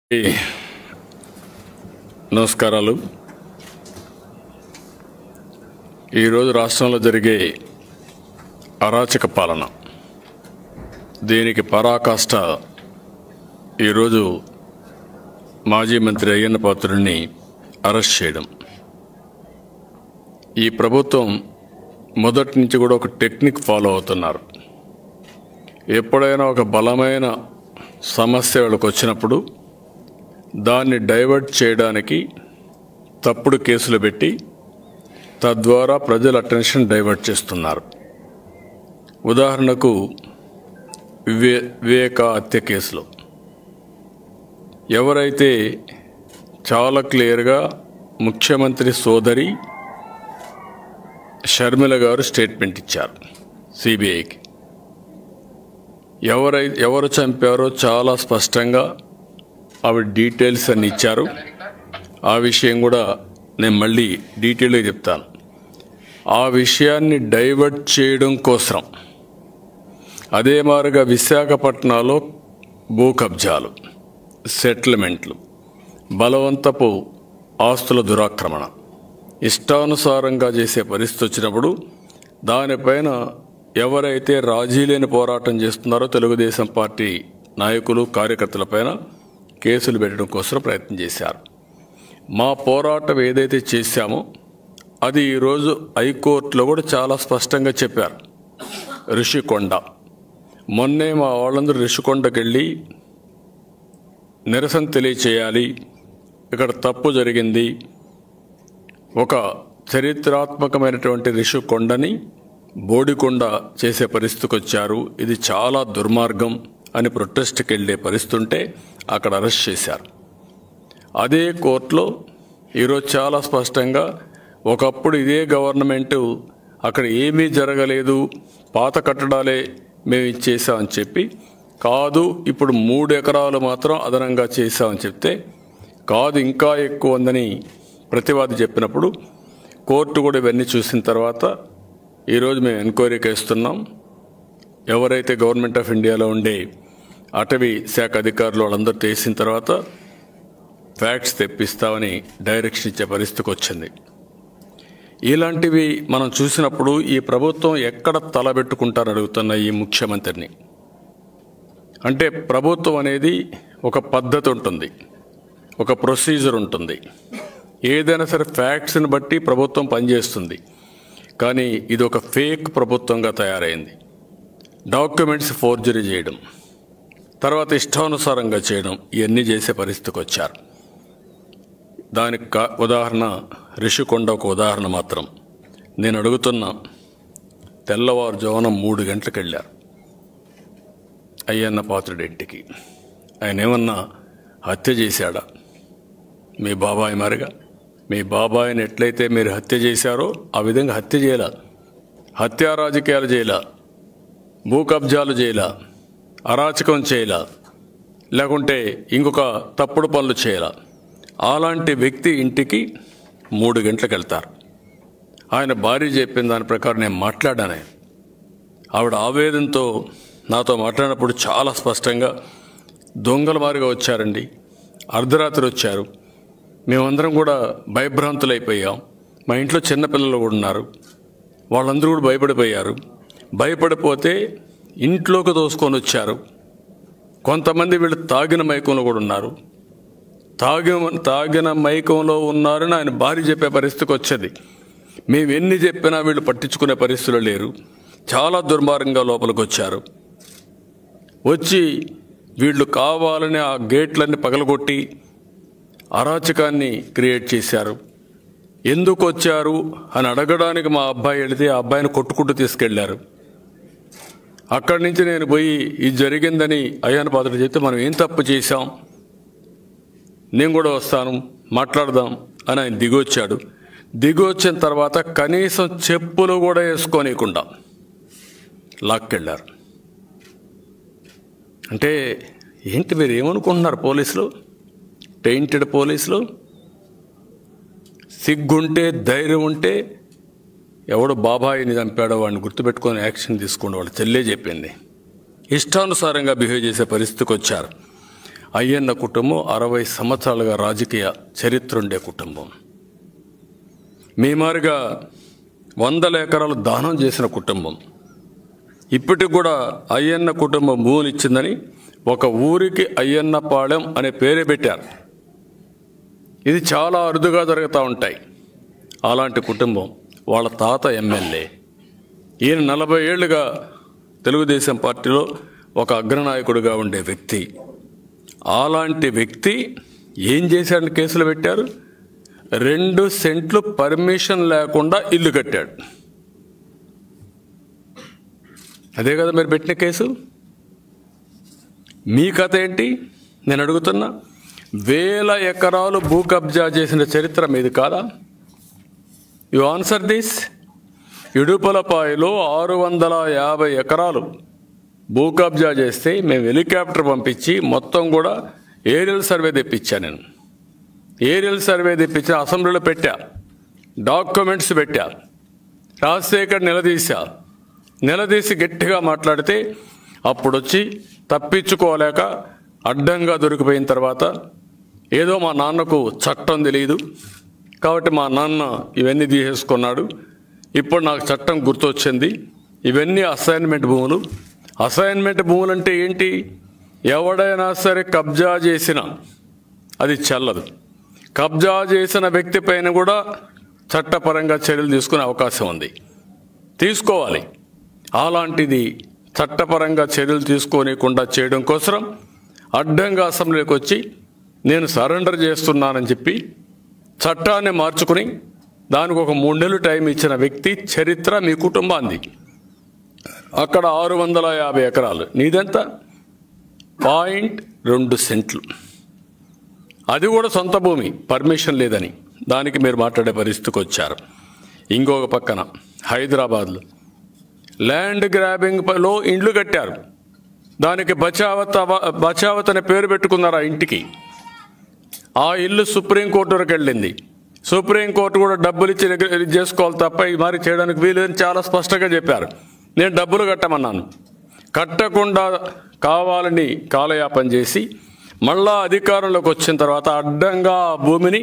నమస్కారాలు ఈరోజు రాష్ట్రంలో జరిగే అరాచక పాలన దీనికి పరాకాష్ట ఈరోజు మాజీ మంత్రి అయ్యన్న పాత్రుడిని అరెస్ట్ చేయడం ఈ ప్రభుత్వం మొదటి నుంచి కూడా ఒక టెక్నిక్ ఫాలో అవుతున్నారు ఎప్పుడైనా ఒక బలమైన సమస్య వాళ్ళకి వచ్చినప్పుడు దాన్ని డైవర్ట్ చేయడానికి తప్పుడు కేసులు పెట్టి తద్వారా ప్రజల అటెన్షన్ డైవర్ట్ చేస్తున్నారు ఉదాహరణకు వివే వివేక హత్య కేసులో ఎవరైతే చాలా క్లియర్గా ముఖ్యమంత్రి సోదరి షర్మిల గారు స్టేట్మెంట్ ఇచ్చారు సిబిఐకి ఎవరై ఎవరు చంపారో చాలా స్పష్టంగా ఆవిడ డీటెయిల్స్ అన్ని ఇచ్చారు ఆ విషయం కూడా నేను మళ్ళీ డీటెయిల్గా చెప్తాను ఆ విషయాన్ని డైవర్ట్ చేయడం కోసం అదే మారుగా విశాఖపట్నంలో భూ కబ్జాలు సెటిల్మెంట్లు బలవంతపు ఆస్తుల దురాక్రమణ ఇష్టానుసారంగా చేసే పరిస్థితి వచ్చినప్పుడు దానిపైన ఎవరైతే రాజీ లేని పోరాటం చేస్తున్నారో తెలుగుదేశం పార్టీ నాయకులు కార్యకర్తలపైన కేసులు పెట్టడం కోసం ప్రయత్నం చేశారు మా పోరాటం ఏదైతే చేశామో అది ఈరోజు హైకోర్టులో కూడా చాలా స్పష్టంగా చెప్పారు ఋషికొండ మొన్నే మా వాళ్ళందరూ ఋషికొండకి వెళ్ళి నిరసన తెలియచేయాలి ఇక్కడ తప్పు జరిగింది ఒక చరిత్రాత్మకమైనటువంటి ఋషికొండని బోడికొండ చేసే పరిస్థితికి వచ్చారు ఇది చాలా దుర్మార్గం అని ప్రొటెస్ట్కి వెళ్ళే పరిస్థితి ఉంటే అక్కడ అరెస్ట్ చేశారు అదే కోర్టులో ఈరోజు చాలా స్పష్టంగా ఒకప్పుడు ఇదే గవర్నమెంట్ అక్కడ ఏమీ జరగలేదు పాత కట్టడాలే మేము ఇచ్చేసామని చెప్పి కాదు ఇప్పుడు మూడు ఎకరాలు మాత్రం అదనంగా చేశామని చెప్తే కాదు ఇంకా ఎక్కువ ఉందని ప్రతివాది చెప్పినప్పుడు కోర్టు కూడా ఇవన్నీ చూసిన తర్వాత ఈరోజు మేము ఎంక్వైరీకి వేస్తున్నాం ఎవరైతే గవర్నమెంట్ ఆఫ్ ఇండియాలో ఉండే అటవీ శాఖ అధికారులు వాళ్ళందరూ చేసిన తర్వాత ఫ్యాక్ట్స్ తెప్పిస్తామని డైరెక్షన్ ఇచ్చే పరిస్థితికి వచ్చింది ఇలాంటివి మనం చూసినప్పుడు ఈ ప్రభుత్వం ఎక్కడ తలబెట్టుకుంటారని అడుగుతున్న ఈ ముఖ్యమంత్రిని అంటే ప్రభుత్వం అనేది ఒక పద్ధతి ఉంటుంది ఒక ప్రొసీజర్ ఉంటుంది ఏదైనా సరే ఫ్యాక్ట్స్ని బట్టి ప్రభుత్వం పనిచేస్తుంది కానీ ఇది ఒక ఫేక్ ప్రభుత్వంగా తయారైంది డాక్యుమెంట్స్ ఫోర్జరీ చేయడం తర్వాత ఇష్టానుసారంగా చేయడం ఇవన్నీ చేసే పరిస్థితికి వచ్చారు దానికి కా- ఉదాహరణ రిషికొండ ఒక ఉదాహరణ మాత్రం నేను అడుగుతున్నా తెల్లవారుజామున మూడు గంటలకు వెళ్ళారు అయ్యన్న పాత్రుడి ఇంటికి ఆయన ఏమన్నా హత్య చేశాడా మీ బాబాయ్ మరిగా మీ బాబాయిని ఎట్లయితే మీరు హత్య చేశారో ఆ విధంగా హత్య చేయాల హత్యా రాజకీయాలు చేయాల భూ కబ్జాలు చేయాల అరాచకం చేయాల లేకుంటే ఇంకొక తప్పుడు పనులు చేయాల అలాంటి వ్యక్తి ఇంటికి మూడు గంటలకు వెళ్తారు ఆయన భార్య చెప్పిన దాని ప్రకారం నేను మాట్లాడాను ఆవిడ ఆవేదనతో నాతో మాట్లాడినప్పుడు చాలా స్పష్టంగా దొంగల మారిగా వచ్చారండి అర్ధరాత్రి వచ్చారు మేమందరం కూడా భయభ్రాంతులైపోయాం మా ఇంట్లో చిన్నపిల్లలు కూడా ఉన్నారు వాళ్ళందరూ కూడా భయపడిపోయారు భయపడిపోతే ఇంట్లోకి దోసుకొని వచ్చారు కొంతమంది వీళ్ళు తాగిన మైకంలో కూడా ఉన్నారు తాగిన తాగిన మైకంలో ఉన్నారని ఆయన భార్య చెప్పే పరిస్థితికి వచ్చేది మేము ఎన్ని చెప్పినా వీళ్ళు పట్టించుకునే పరిస్థితులు లేరు చాలా దుర్మార్గంగా లోపలికి వచ్చారు వచ్చి వీళ్ళు కావాలని ఆ గేట్లన్నీ పగలగొట్టి అరాచకాన్ని క్రియేట్ చేశారు ఎందుకు వచ్చారు అని అడగడానికి మా అబ్బాయి వెళితే ఆ అబ్బాయిని కొట్టుకుంటూ తీసుకెళ్లారు అక్కడి నుంచి నేను పోయి ఇది జరిగిందని అయ్యాన పాత్ర చెప్తే మనం ఏం తప్పు చేశాం నేను కూడా వస్తాను మాట్లాడదాం అని ఆయన దిగొచ్చాడు దిగొచ్చిన తర్వాత కనీసం చెప్పులు కూడా వేసుకోనీయకుండా లాక్కెళ్ళారు అంటే ఏంటి మీరు ఏమనుకుంటున్నారు పోలీసులు టెయింటెడ్ పోలీసులు సిగ్గుంటే ధైర్యం ఉంటే ఎవడు బాబాయిని చంపాడో వాడిని గుర్తుపెట్టుకొని యాక్షన్ తీసుకోండి వాళ్ళు చెల్లే చెప్పింది ఇష్టానుసారంగా బిహేవ్ చేసే పరిస్థితికి వచ్చారు అయ్యన్న కుటుంబం అరవై సంవత్సరాలుగా రాజకీయ చరిత్ర ఉండే కుటుంబం మీ మారిగా వందల ఎకరాలు దానం చేసిన కుటుంబం ఇప్పటికి కూడా అయ్యన్న కుటుంబం భూమిని ఇచ్చిందని ఒక ఊరికి అయ్యన్నపాళెం అనే పేరే పెట్టారు ఇది చాలా అరుదుగా జరుగుతూ ఉంటాయి అలాంటి కుటుంబం వాళ్ళ తాత ఎమ్మెల్యే ఈయన నలభై ఏళ్ళుగా తెలుగుదేశం పార్టీలో ఒక అగ్రనాయకుడిగా ఉండే వ్యక్తి అలాంటి వ్యక్తి ఏం చేశాడని కేసులు పెట్టారు రెండు సెంట్లు పర్మిషన్ లేకుండా ఇల్లు కట్టాడు అదే కదా మీరు పెట్టిన కేసు మీ కథ ఏంటి నేను అడుగుతున్నా వేల ఎకరాలు భూ కబ్జా చేసిన చరిత్ర మీది కాదా యు ఆన్సర్ దిస్ ఇడుపలపాయలో ఆరు వందల యాభై ఎకరాలు భూ కబ్జా చేస్తే మేము హెలికాప్టర్ పంపించి మొత్తం కూడా ఏరియల్ సర్వే తెప్పించా నేను ఏరియల్ సర్వే తెప్పించి అసెంబ్లీలో పెట్టా డాక్యుమెంట్స్ పెట్టా రాజశేఖర్ నిలదీశా నిలదీసి గట్టిగా మాట్లాడితే అప్పుడొచ్చి తప్పించుకోలేక అడ్డంగా దొరికిపోయిన తర్వాత ఏదో మా నాన్నకు చట్టం తెలియదు కాబట్టి మా నాన్న ఇవన్నీ తీసేసుకున్నాడు ఇప్పుడు నాకు చట్టం గుర్తొచ్చింది ఇవన్నీ అసైన్మెంట్ భూములు అసైన్మెంట్ భూములు అంటే ఏంటి ఎవడైనా సరే కబ్జా చేసిన అది చెల్లదు కబ్జా చేసిన వ్యక్తి పైన కూడా చట్టపరంగా చర్యలు తీసుకునే అవకాశం ఉంది తీసుకోవాలి అలాంటిది చట్టపరంగా చర్యలు తీసుకోనికుండా చేయడం కోసం అడ్డంగా అసెంబ్లీకి వచ్చి నేను సరెండర్ చేస్తున్నానని చెప్పి చట్టాన్ని మార్చుకుని దానికి ఒక మూడు నెలలు టైం ఇచ్చిన వ్యక్తి చరిత్ర మీ కుటుంబాంది అక్కడ ఆరు వందల యాభై ఎకరాలు నీదెంత పాయింట్ రెండు సెంట్లు అది కూడా సొంత భూమి పర్మిషన్ లేదని దానికి మీరు మాట్లాడే పరిస్థితికి వచ్చారు ఇంకొక పక్కన హైదరాబాద్లో ల్యాండ్ గ్రాబింగ్ లో ఇండ్లు కట్టారు దానికి బచావత్ అవ- బచావత్ అనే పేరు పెట్టుకున్నారు ఆ ఇంటికి ఆ ఇల్లు సుప్రీంకోర్టు వరకు వెళ్ళింది సుప్రీంకోర్టు కూడా డబ్బులు ఇచ్చి రెగ్యు- ఇది చేసుకోవాలి తప్ప ఈ మరి చేయడానికి వీలు అని చాలా స్పష్టంగా చెప్పారు నేను డబ్బులు కట్టమన్నాను కట్టకుండా కావాలని కాలయాపన చేసి మళ్ళా అధికారంలోకి వచ్చిన తర్వాత అడ్డంగా ఆ భూమిని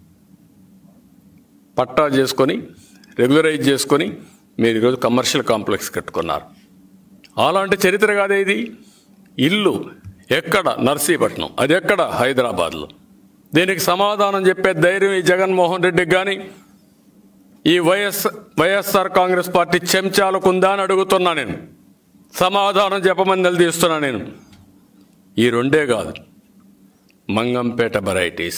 పట్టా చేసుకొని రెగ్యులరైజ్ చేసుకొని మీరు ఈరోజు కమర్షియల్ కాంప్లెక్స్ కట్టుకున్నారు అలాంటి చరిత్ర కాదే ఇది ఇల్లు ఎక్కడ నర్సీపట్నం అది ఎక్కడ హైదరాబాద్లో దీనికి సమాధానం చెప్పే ధైర్యం ఈ జగన్మోహన్ రెడ్డికి కానీ ఈ వైఎస్ వైఎస్ఆర్ కాంగ్రెస్ పార్టీ చెంచాలకు ఉందా అని అడుగుతున్నా నేను సమాధానం చెప్పమని నిలదీస్తున్నా నేను ఈ రెండే కాదు మంగంపేట వెరైటీస్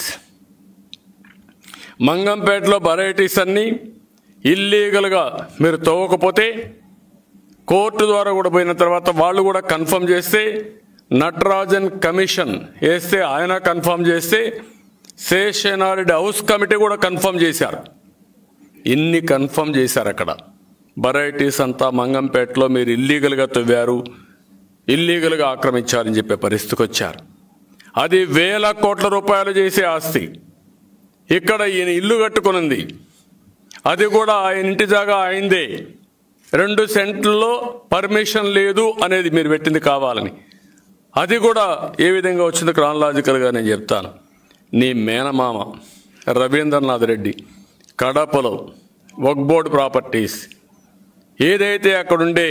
మంగంపేటలో వెరైటీస్ అన్నీ ఇల్లీగల్గా మీరు తవ్వకపోతే కోర్టు ద్వారా కూడా పోయిన తర్వాత వాళ్ళు కూడా కన్ఫర్మ్ చేస్తే నటరాజన్ కమిషన్ వేస్తే ఆయన కన్ఫర్మ్ చేస్తే శేషనారెడ్డి హౌస్ కమిటీ కూడా కన్ఫర్మ్ చేశారు ఇన్ని కన్ఫర్మ్ చేశారు అక్కడ వెరైటీస్ అంతా మంగంపేటలో మీరు ఇల్లీగల్గా తవ్వారు ఇల్లీగల్గా ఆక్రమించారని చెప్పే పరిస్థితికి వచ్చారు అది వేల కోట్ల రూపాయలు చేసే ఆస్తి ఇక్కడ ఈయన ఇల్లు కట్టుకునింది అది కూడా ఆయన ఇంటి జాగా అయిందే రెండు సెంట్లలో పర్మిషన్ లేదు అనేది మీరు పెట్టింది కావాలని అది కూడా ఏ విధంగా వచ్చింది క్రానలాజికల్గా నేను చెప్తాను నీ మేనమామ రవీంద్రనాథ్ రెడ్డి కడపలో వక్బోర్డ్ ప్రాపర్టీస్ ఏదైతే అక్కడుండే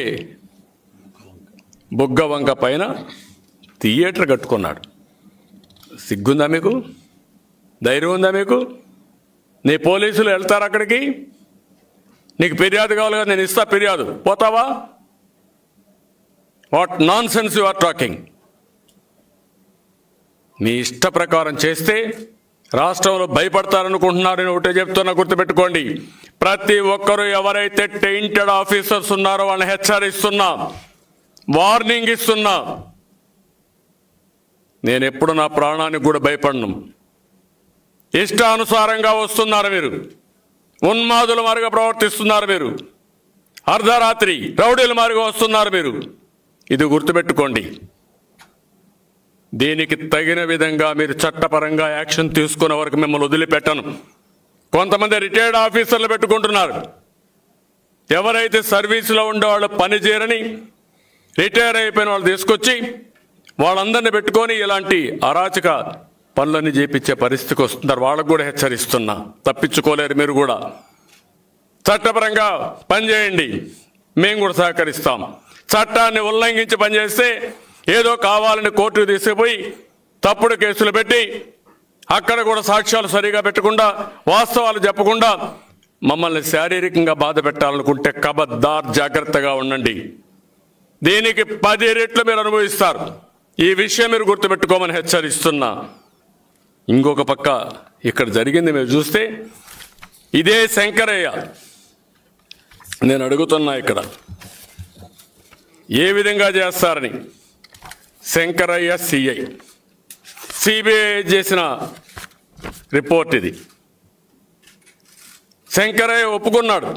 బుగ్గ వంక పైన థియేటర్ కట్టుకున్నాడు సిగ్గుందా మీకు ధైర్యం ఉందా మీకు నీ పోలీసులు వెళ్తారు అక్కడికి నీకు ఫిర్యాదు కావాలి కదా నేను ఇస్తా ఫిర్యాదు పోతావా what nonsense you are talking మీ ఇష్ట ప్రకారం చేస్తే రాష్ట్రంలో భయపడతారనుకుంటున్నారని ఒకటే చెప్తున్నా గుర్తుపెట్టుకోండి ప్రతి ఒక్కరూ ఎవరైతే టెయింటెడ్ ఆఫీసర్స్ ఉన్నారో వాళ్ళని హెచ్చరిస్తున్నా వార్నింగ్ ఇస్తున్నా నేను ఎప్పుడు నా ప్రాణానికి కూడా భయపడను ఇష్టానుసారంగా వస్తున్నారు మీరు ఉన్మాదుల మారుగా ప్రవర్తిస్తున్నారు మీరు అర్ధరాత్రి రౌడీల మారుగా వస్తున్నారు మీరు ఇది గుర్తుపెట్టుకోండి దీనికి తగిన విధంగా మీరు చట్టపరంగా యాక్షన్ తీసుకునే వరకు మిమ్మల్ని వదిలిపెట్టను కొంతమంది రిటైర్డ్ ఆఫీసర్లు పెట్టుకుంటున్నారు ఎవరైతే సర్వీసులో ఉండే వాళ్ళు పని చేయరని రిటైర్ అయిపోయిన వాళ్ళు తీసుకొచ్చి వాళ్ళందరినీ పెట్టుకొని ఇలాంటి అరాచక పనులన్నీ చేపించే పరిస్థితికి వస్తున్నారు వాళ్ళకు కూడా హెచ్చరిస్తున్నా తప్పించుకోలేరు మీరు కూడా చట్టపరంగా పనిచేయండి మేము కూడా సహకరిస్తాం చట్టాన్ని ఉల్లంఘించి పనిచేస్తే ఏదో కావాలని కోర్టుకు తీసుకుపోయి తప్పుడు కేసులు పెట్టి అక్కడ కూడా సాక్ష్యాలు సరిగా పెట్టకుండా వాస్తవాలు చెప్పకుండా మమ్మల్ని శారీరకంగా బాధ పెట్టాలనుకుంటే కబద్దార్ జాగ్రత్తగా ఉండండి దీనికి పది రెట్లు మీరు అనుభవిస్తారు ఈ విషయం మీరు గుర్తుపెట్టుకోమని హెచ్చరిస్తున్నా ఇంకొక పక్క ఇక్కడ జరిగింది మీరు చూస్తే ఇదే శంకరయ్య నేను అడుగుతున్నా ఇక్కడ ఏ విధంగా చేస్తారని శంకరయ్య సిఐ సిబిఐ చేసిన రిపోర్ట్ ఇది శంకరయ్య ఒప్పుకున్నాడు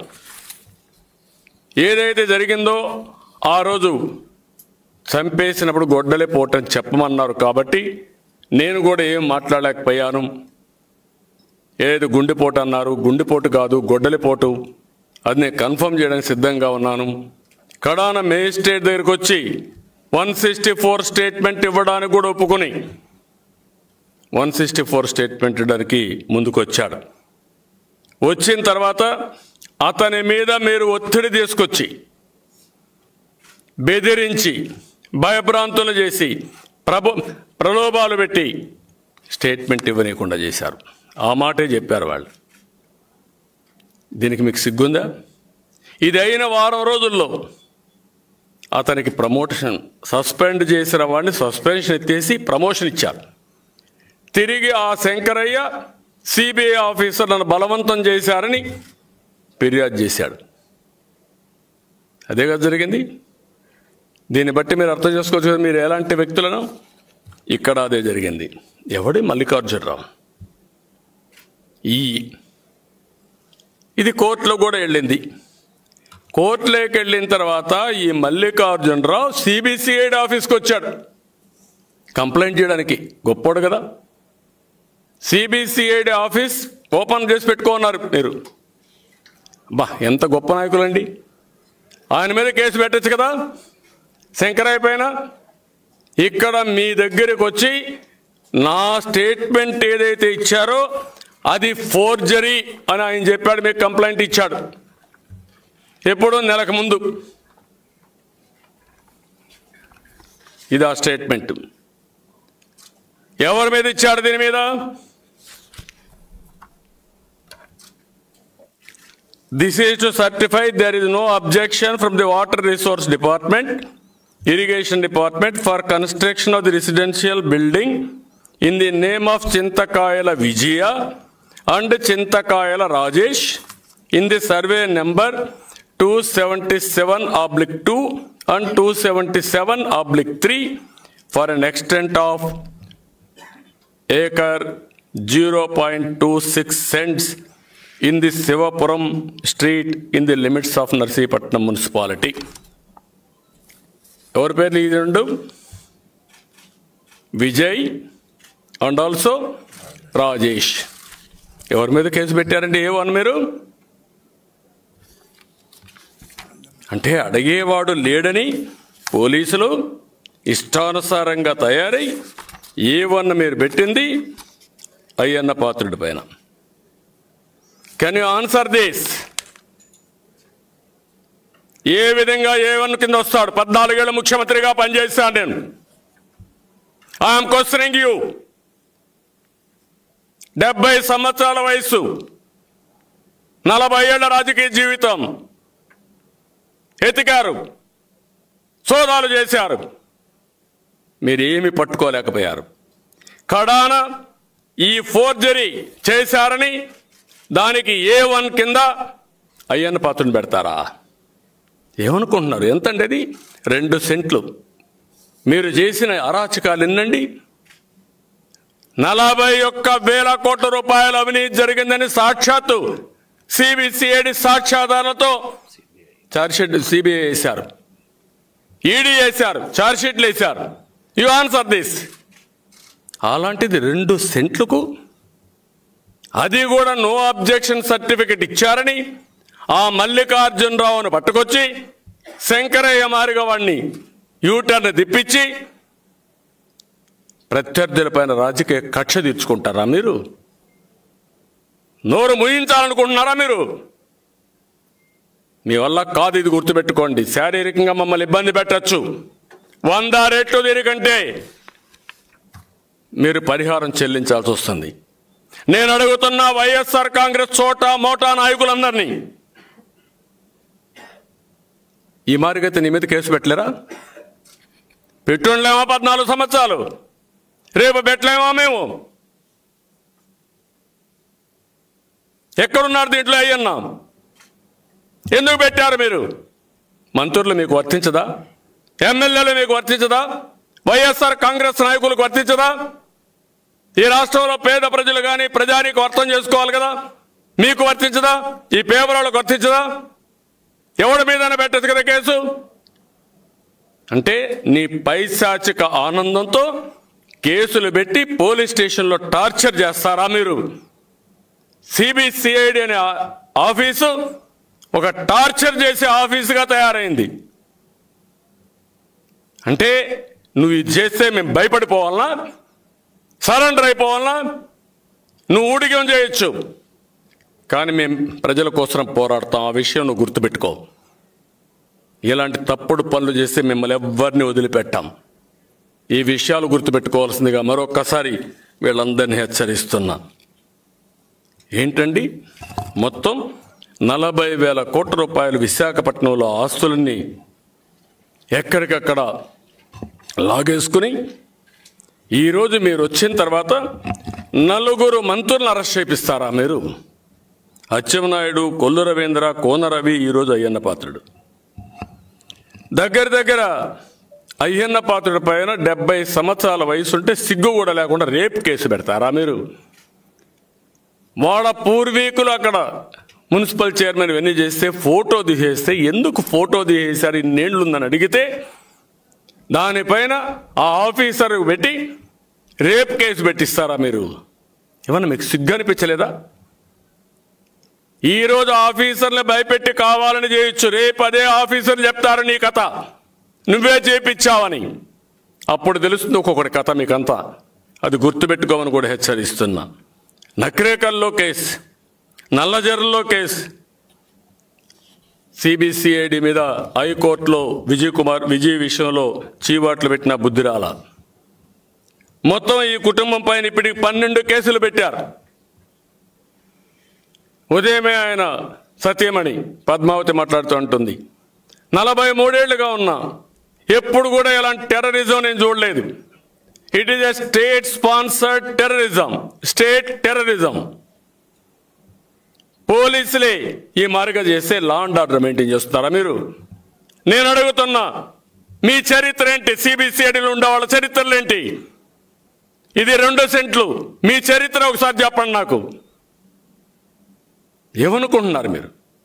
ఏదైతే జరిగిందో ఆ రోజు చంపేసినప్పుడు గొడ్డలే పోటని చెప్పమన్నారు కాబట్టి నేను కూడా ఏం మాట్లాడలేకపోయాను ఏది గుండెపోటు అన్నారు గుండెపోటు కాదు గొడ్డలిపోటు అది నేను కన్ఫర్మ్ చేయడానికి సిద్ధంగా ఉన్నాను కడాన మేజిస్ట్రేట్ దగ్గరికి వచ్చి వన్ సిక్స్టీ ఫోర్ స్టేట్మెంట్ ఇవ్వడానికి కూడా ఒప్పుకొని వన్ సిక్స్టీ ఫోర్ స్టేట్మెంట్ ఇవ్వడానికి ముందుకు వచ్చాడు వచ్చిన తర్వాత అతని మీద మీరు ఒత్తిడి తీసుకొచ్చి బెదిరించి భయభ్రాంతులు చేసి ప్రభు ప్రలోభాలు పెట్టి స్టేట్మెంట్ ఇవ్వనీయకుండా చేశారు ఆ మాటే చెప్పారు వాళ్ళు దీనికి మీకు సిగ్గుందా ఇది అయిన వారం రోజుల్లో అతనికి ప్రమోషన్ సస్పెండ్ చేసిన వాడిని సస్పెన్షన్ ఎత్తేసి ప్రమోషన్ ఇచ్చారు తిరిగి ఆ శంకరయ్య సిబిఐ ఆఫీసర్ నన్ను బలవంతం చేశారని ఫిర్యాదు చేశాడు అదే కదా జరిగింది దీన్ని బట్టి మీరు అర్థం చేసుకోవచ్చు కదా మీరు ఎలాంటి వ్యక్తులను ఇక్కడ అదే జరిగింది ఎవడి మల్లికార్జునరావు ఈ ఇది కోర్టులో కూడా వెళ్ళింది కోర్టులోకి వెళ్ళిన తర్వాత ఈ మల్లికార్జునరావు సిబిసిఐడి ఆఫీస్కి వచ్చాడు కంప్లైంట్ చేయడానికి గొప్పోడు కదా సిబిసిఐడి ఆఫీస్ ఓపెన్ చేసి పెట్టుకోన్నారు మీరు బా ఎంత గొప్ప నాయకులండి ఆయన మీద కేసు పెట్టచ్చు కదా శంకరయ్య పైన ఇక్కడ మీ దగ్గరికి వచ్చి నా స్టేట్మెంట్ ఏదైతే ఇచ్చారో అది ఫోర్జరీ అని ఆయన చెప్పాడు మీకు కంప్లైంట్ ఇచ్చాడు ఎప్పుడు నెలకు ముందు ఇది ఆ స్టేట్మెంట్ ఎవరి మీద ఇచ్చాడు దీని మీద This is to certify there is no objection from the Water Resource Department, Irrigation Department for construction of the residential building in the name of Chintakayala Vijaya and Chintakayala Rajesh in the survey number 277 oblique 2 and 277 oblique 3 for an extent of acre 0.26 cents in the Sivapuram street in the limits of Narsipatnam municipality. ఎవరి పేర్లు ఈ రెండు Vijay and also Rajesh ఎవరి మీద case పెట్టారండి ఏ one మీరు అంటే అడిగేవాడు లేడని పోలీసులు ఇష్టానుసారంగా తయారై ఏ వన్ మీరు పెట్టింది అయ్యన్న పాత్రుడి పైన కెన్ యూ ఆన్సర్ దిస్ ఏ విధంగా ఏ వన్ కింద వస్తాడు పద్నాలుగేళ్ళ ముఖ్యమంత్రిగా పనిచేస్తాను నేను ఐఎమ్ క్వశ్చనింగ్ యూ డెబ్బై సంవత్సరాల వయస్సు నలభై ఏళ్ల రాజకీయ జీవితం ఎతికారు సోదాలు చేశారు మీరేమి పట్టుకోలేకపోయారు కడాన ఈ ఫోర్జరీ చేశారని దానికి ఏ వన్ కింద అయ్యన్న పాత్రను పెడతారా ఏమనుకుంటున్నారు ఎంతండి అది రెండు సెంట్లు మీరు చేసిన అరాచకాలు ఎన్నండి నలభై ఒక్క వేల కోట్ల రూపాయల అవినీతి జరిగిందని సాక్షాత్తు సిబిసిఐడి సాక్ష్యాధారాలతో చార్జ్షీట్ సిబిఐ వేశారు ఈడీ వేశారు చార్జ్షీట్లు వేశారు యు ఆన్సర్ దిస్ అలాంటిది రెండు సెంట్లకు అది కూడా నో అబ్జెక్షన్ సర్టిఫికెట్ ఇచ్చారని ఆ మల్లికార్జునరావును పట్టుకొచ్చి శంకరయ్య మారిగా వాడిని యూటర్న్ తిప్పించి ప్రత్యర్థులపైన రాజకీయ కక్ష తీర్చుకుంటారా మీరు నోరు ముయించాలనుకుంటున్నారా మీరు మీ వల్ల కాదు ఇది గుర్తుపెట్టుకోండి శారీరకంగా మమ్మల్ని ఇబ్బంది పెట్టచ్చు వంద రెట్లు దీనికంటే మీరు పరిహారం చెల్లించాల్సి వస్తుంది నేను అడుగుతున్న వైఎస్ఆర్ కాంగ్రెస్ చోట మోటా నాయకులందరినీ ఈ మారిగైతే నీ మీద కేసు పెట్టలేరా పెట్టుండలేమా పద్నాలుగు సంవత్సరాలు రేపు పెట్టలేమా మేము ఎక్కడున్నారు దీంట్లో అయ్యన్నా ఎందుకు పెట్టారు మీరు మంత్రులు మీకు వర్తించదా ఎమ్మెల్యేలు మీకు వర్తించదా వైఎస్ఆర్ కాంగ్రెస్ నాయకులకు వర్తించదా ఈ రాష్ట్రంలో పేద ప్రజలు కానీ ప్రజానికి అర్థం చేసుకోవాలి కదా మీకు వర్తించదా ఈ పేపర్లకు వర్తించదా ఎవడి మీదైనా పెట్టదు కదా కేసు అంటే నీ పైశాచిక ఆనందంతో కేసులు పెట్టి పోలీస్ స్టేషన్లో టార్చర్ చేస్తారా మీరు సిబిసిఐడి అనే ఆ- ఆఫీసు ఒక టార్చర్ చేసే ఆఫీసుగా తయారైంది అంటే నువ్వు ఇది చేస్తే మేము భయపడిపోవాలనా సరెండర్ అయిపోవాలనా నువ్వు ఊడిగం చేయొచ్చు కానీ మేము ప్రజల కోసం పోరాడతాం ఆ విషయం నువ్వు గుర్తుపెట్టుకో ఇలాంటి తప్పుడు పనులు చేస్తే మిమ్మల్ని ఎవ్వరిని వదిలిపెట్టాం ఈ విషయాలు గుర్తుపెట్టుకోవాల్సిందిగా మరొక్కసారి వీళ్ళందరినీ హెచ్చరిస్తున్నా ఏంటండి మొత్తం నలభై వేల కోట్ల రూపాయలు విశాఖపట్నంలో ఆస్తులన్నీ ఎక్కడికక్కడ లాగేసుకుని ఈరోజు మీరు వచ్చిన తర్వాత నలుగురు మంత్రులను అరెస్ట్ చేపిస్తారా మీరు అచ్చెన్నాయుడు కొల్లు రవీంద్ర కోన రవి ఈరోజు అయ్యన్న పాత్రుడు దగ్గర దగ్గర అయ్యన్న పాత్రుడి పైన డెబ్బై సంవత్సరాల వయసు ఉంటే సిగ్గు కూడా లేకుండా రేప్ కేసు పెడతారా మీరు వాళ్ళ పూర్వీకులు అక్కడ మున్సిపల్ చైర్మన్ ఇవన్నీ చేస్తే ఫోటో తీసేస్తే ఎందుకు ఫోటో తీసేశారు ఇన్నేళ్ళు ఉందని అడిగితే దానిపైన ఆ ఆఫీసర్ పెట్టి రేప్ కేసు పెట్టిస్తారా మీరు ఏమన్నా మీకు సిగ్గు అనిపించలేదా ఈ రోజు ఆఫీసర్ని భయపెట్టి కావాలని చేయొచ్చు రేపు అదే ఆఫీసర్ చెప్తారు నీ కథ నువ్వే చేపించావని అప్పుడు తెలుస్తుంది ఒక్కొక్కటి కథ మీకంతా అది గుర్తుపెట్టుకోమని కూడా హెచ్చరిస్తున్నా నక్రేకల్లో కేసు నల్లజర్రలో కేసు సిబిసిఐడి మీద హైకోర్టులో విజయ్ కుమార్ విజయ్ విషయంలో చీవాట్లు పెట్టిన బుద్ధిరాల మొత్తం ఈ కుటుంబం పైన ఇప్పటికి పన్నెండు కేసులు పెట్టారు ఉదయమే ఆయన సత్యమణి పద్మావతి మాట్లాడుతూ అంటుంది నలభై మూడేళ్లుగా ఉన్నా ఎప్పుడు కూడా ఇలాంటి టెర్రరిజం నేను చూడలేదు it is a state sponsored terrorism state terrorism పోలీసులే ఈ మార్గ చేస్తే లా అండ్ ఆర్డర్ మెయింటైన్ చేస్తున్నారా మీరు నేను అడుగుతున్నా మీ చరిత్ర ఏంటి సిబిసిఐడిలో ఉండే వాళ్ళ చరిత్రలు ఏంటి ఇది రెండు సెంట్లు మీ చరిత్ర ఒకసారి చెప్పండి నాకు ఏమనుకుంటున్నారు మీరు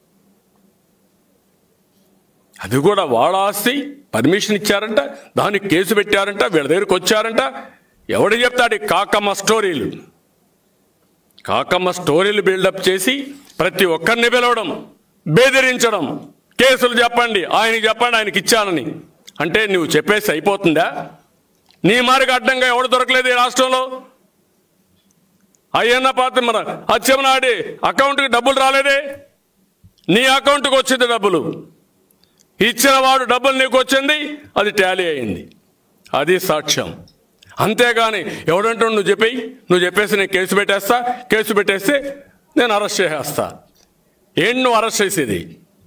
అది కూడా వాళ్ళ ఆస్తి పర్మిషన్ ఇచ్చారంట దానికి కేసు పెట్టారంట వీళ్ళ దగ్గరికి వచ్చారంట ఎవడు చెప్తాడు ఈ కాకమ్మ స్టోరీలు కాకమ్మ స్టోరీలు బిల్డప్ చేసి ప్రతి ఒక్కరిని పిలవడం బెదిరించడం కేసులు చెప్పండి ఆయనకి చెప్పండి ఆయనకి ఇచ్చానని అంటే నువ్వు చెప్పేసి అయిపోతుందా నీ మారికి అడ్డంగా ఎవడు దొరకలేదు ఈ రాష్ట్రంలో అయ్యన్న పాత్ర మన అచ్చెమనాడి అకౌంట్కి డబ్బులు రాలేదే నీ అకౌంట్కి వచ్చింది డబ్బులు ఇచ్చిన వాడు డబ్బులు నీకు వచ్చింది అది టాలీ అయింది అది సాక్ష్యం అంతేగాని ఎవడంటాడు నువ్వు చెప్పేయి నువ్వు చెప్పేసి నేను కేసు పెట్టేస్తా కేసు పెట్టేస్తే నేను అరెస్ట్ చేసేస్తా ఏంటి నువ్వు అరెస్ట్ చేసేది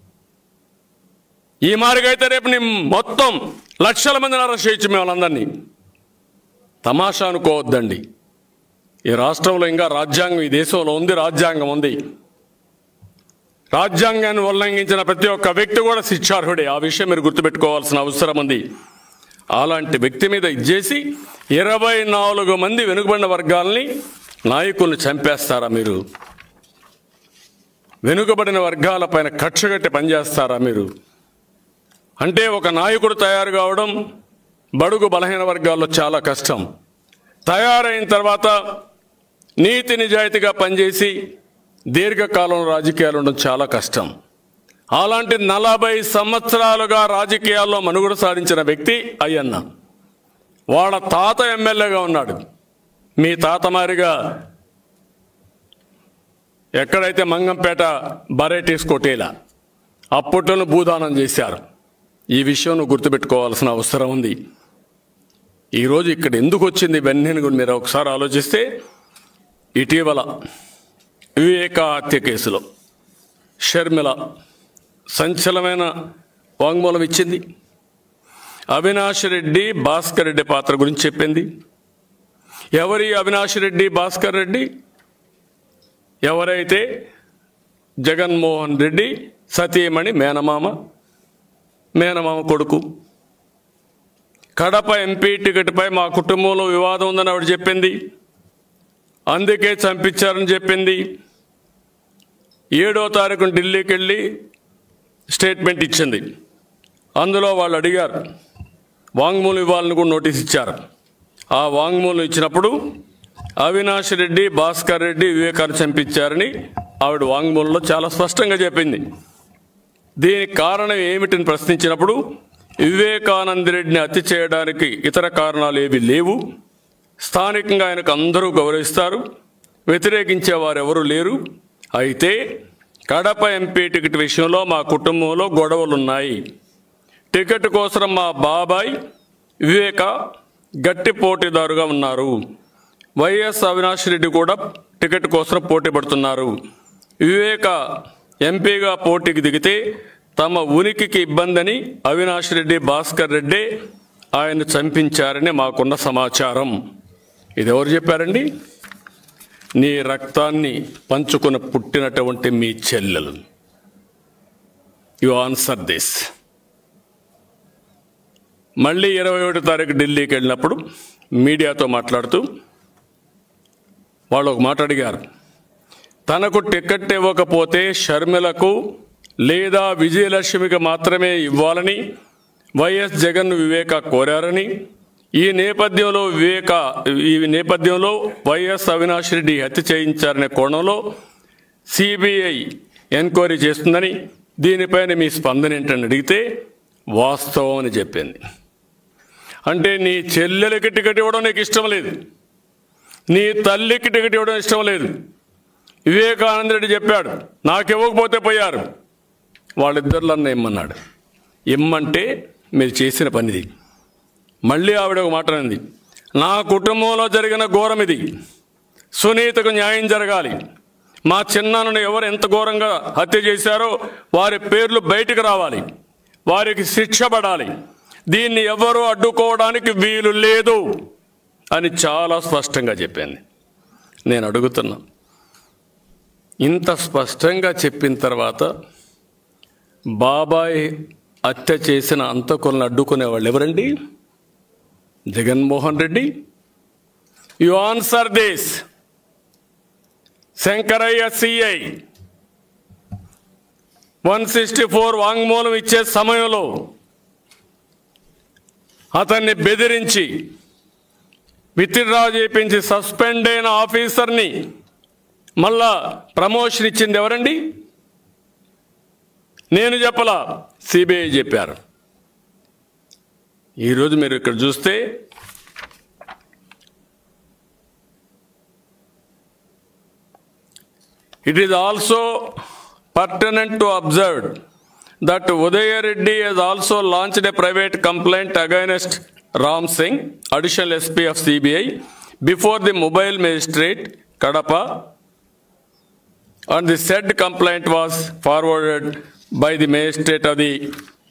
ఈ మారిగైతే రేపు నీ మొత్తం లక్షల మందిని అరెస్ట్ చేయొచ్చు మేము వాళ్ళందరినీ తమాషా అనుకోవద్దండి ఈ రాష్ట్రంలో ఇంకా రాజ్యాంగం ఈ దేశంలో ఉంది రాజ్యాంగం ఉంది రాజ్యాంగాన్ని ఉల్లంఘించిన ప్రతి ఒక్క వ్యక్తి కూడా శిక్షార్హుడే ఆ విషయం మీరు గుర్తుపెట్టుకోవాల్సిన అవసరం ఉంది అలాంటి వ్యక్తి మీద ఇచ్చేసి ఇరవై నాలుగు మంది వెనుకబడిన వర్గాల్ని నాయకుల్ని చంపేస్తారా మీరు వెనుకబడిన వర్గాలపైన కక్షగట్టి పనిచేస్తారా మీరు అంటే ఒక నాయకుడు తయారు కావడం బడుగు బలహీన వర్గాల్లో చాలా కష్టం తయారైన తర్వాత నీతి నిజాయితీగా పనిచేసి దీర్ఘకాలం రాజకీయాలు ఉండడం చాలా కష్టం అలాంటి నలభై సంవత్సరాలుగా రాజకీయాల్లో మనుగడ సాధించిన వ్యక్తి అయ్యన్న వాళ్ళ తాత ఎమ్మెల్యేగా ఉన్నాడు మీ తాత మారిగా ఎక్కడైతే మంగంపేట బరేటీస్ కొట్టేలా అప్పట్లోనూ భూదానం చేశారు ఈ విషయం నువ్వు గుర్తుపెట్టుకోవాల్సిన అవసరం ఉంది ఈరోజు ఇక్కడ ఎందుకు వచ్చింది ఇవన్నీ కూడా మీరు ఒకసారి ఆలోచిస్తే ఇటీవల వివేక హత్య కేసులో షర్మిల సంచలమైన వాంగ్మూలం ఇచ్చింది అవినాష్ రెడ్డి భాస్కర్ రెడ్డి పాత్ర గురించి చెప్పింది ఎవరి అవినాష్ రెడ్డి భాస్కర్ రెడ్డి ఎవరైతే జగన్మోహన్ రెడ్డి సతీమణి మేనమామ మేనమామ కొడుకు కడప ఎంపీ టికెట్పై మా కుటుంబంలో వివాదం ఉందని ఆవిడ చెప్పింది అందుకే చంపించారని చెప్పింది ఏడో తారీఖున ఢిల్లీకి వెళ్ళి స్టేట్మెంట్ ఇచ్చింది అందులో వాళ్ళు అడిగారు వాంగ్మూలం ఇవ్వాలని కూడా నోటీస్ ఇచ్చారు ఆ వాంగ్మూలం ఇచ్చినప్పుడు అవినాష్ రెడ్డి భాస్కర్ రెడ్డి వివేకాన్ని చంపించారని ఆవిడ వాంగ్మూలంలో చాలా స్పష్టంగా చెప్పింది దీనికి కారణం ఏమిటని ప్రశ్నించినప్పుడు వివేకానంద రెడ్డిని హత్య చేయడానికి ఇతర కారణాలు ఏవి లేవు స్థానికంగా ఆయనకు అందరూ గౌరవిస్తారు వ్యతిరేకించే వారు ఎవరు లేరు అయితే కడప ఎంపీ టికెట్ విషయంలో మా కుటుంబంలో గొడవలున్నాయి టికెట్ కోసం మా బాబాయ్ వివేక గట్టి పోటీదారుగా ఉన్నారు వైఎస్ అవినాష్ రెడ్డి కూడా టికెట్ కోసం పోటీ పడుతున్నారు వివేక ఎంపీగా పోటీకి దిగితే తమ ఉనికికి ఇబ్బందని అవినాష్ రెడ్డి భాస్కర్ రెడ్డి ఆయన చంపించారని మాకున్న సమాచారం ఇది ఎవరు చెప్పారండి నీ రక్తాన్ని పంచుకుని పుట్టినటువంటి మీ చెల్లెలు యు ఆన్సర్ దిస్ మళ్ళీ ఇరవై ఒకటో తారీఖు ఢిల్లీకి వెళ్ళినప్పుడు మీడియాతో మాట్లాడుతూ వాళ్ళు ఒక మాట అడిగారు తనకు టికెట్ ఇవ్వకపోతే షర్మిలకు లేదా విజయలక్ష్మికి మాత్రమే ఇవ్వాలని వైఎస్ జగన్ వివేక కోరారని ఈ నేపథ్యంలో వివేక ఈ నేపథ్యంలో వైఎస్ అవినాష్ రెడ్డి హత్య చేయించారనే కోణంలో సిబిఐ ఎంక్వైరీ చేస్తుందని దీనిపైన మీ స్పందన ఏంటని అడిగితే వాస్తవం అని చెప్పింది అంటే నీ చెల్లెలకి టికెట్ ఇవ్వడం నీకు ఇష్టం లేదు నీ తల్లికి టికెట్ ఇవ్వడం ఇష్టం లేదు వివేకానంద రెడ్డి చెప్పాడు నాకు ఇవ్వకపోతే పోయారు వాళ్ళిద్దరిలో ఇమ్మన్నాడు ఇమ్మంటే మీరు చేసిన పనిది మళ్ళీ ఆవిడ ఒక మాట అనింది నా కుటుంబంలో జరిగిన ఘోరం ఇది సునీతకు న్యాయం జరగాలి మా చిన్నాన్నను ఎవరు ఎంత ఘోరంగా హత్య చేశారో వారి పేర్లు బయటకు రావాలి వారికి శిక్ష పడాలి దీన్ని ఎవరు అడ్డుకోవడానికి వీలు లేదు అని చాలా స్పష్టంగా చెప్పింది నేను అడుగుతున్నా ఇంత స్పష్టంగా చెప్పిన తర్వాత బాబాయ్ హత్య చేసిన అంతకులను అడ్డుకునే వాళ్ళు ఎవరండి Jaganmohan Reddy you answer this Shankaraiah CI one sixty four వాంగ్మూలం ఇచ్చే సమయంలో అతన్ని బెదిరించి విత్డ్రా చేయించి సస్పెండ్ అయిన ఆఫీసర్ని మళ్ళా ప్రమోషన్ ఇచ్చింది ఎవరండి నేను చెప్పలా సిబిఐ చెప్పారు ఈరోజు మీరు ఇక్కడ చూస్తే it is also pertinent to observe that Udaya Reddy has also launched a private complaint against Ram Singh, additional SP of CBI, before the mobile magistrate, Kadapa, and the said complaint was forwarded by the magistrate of the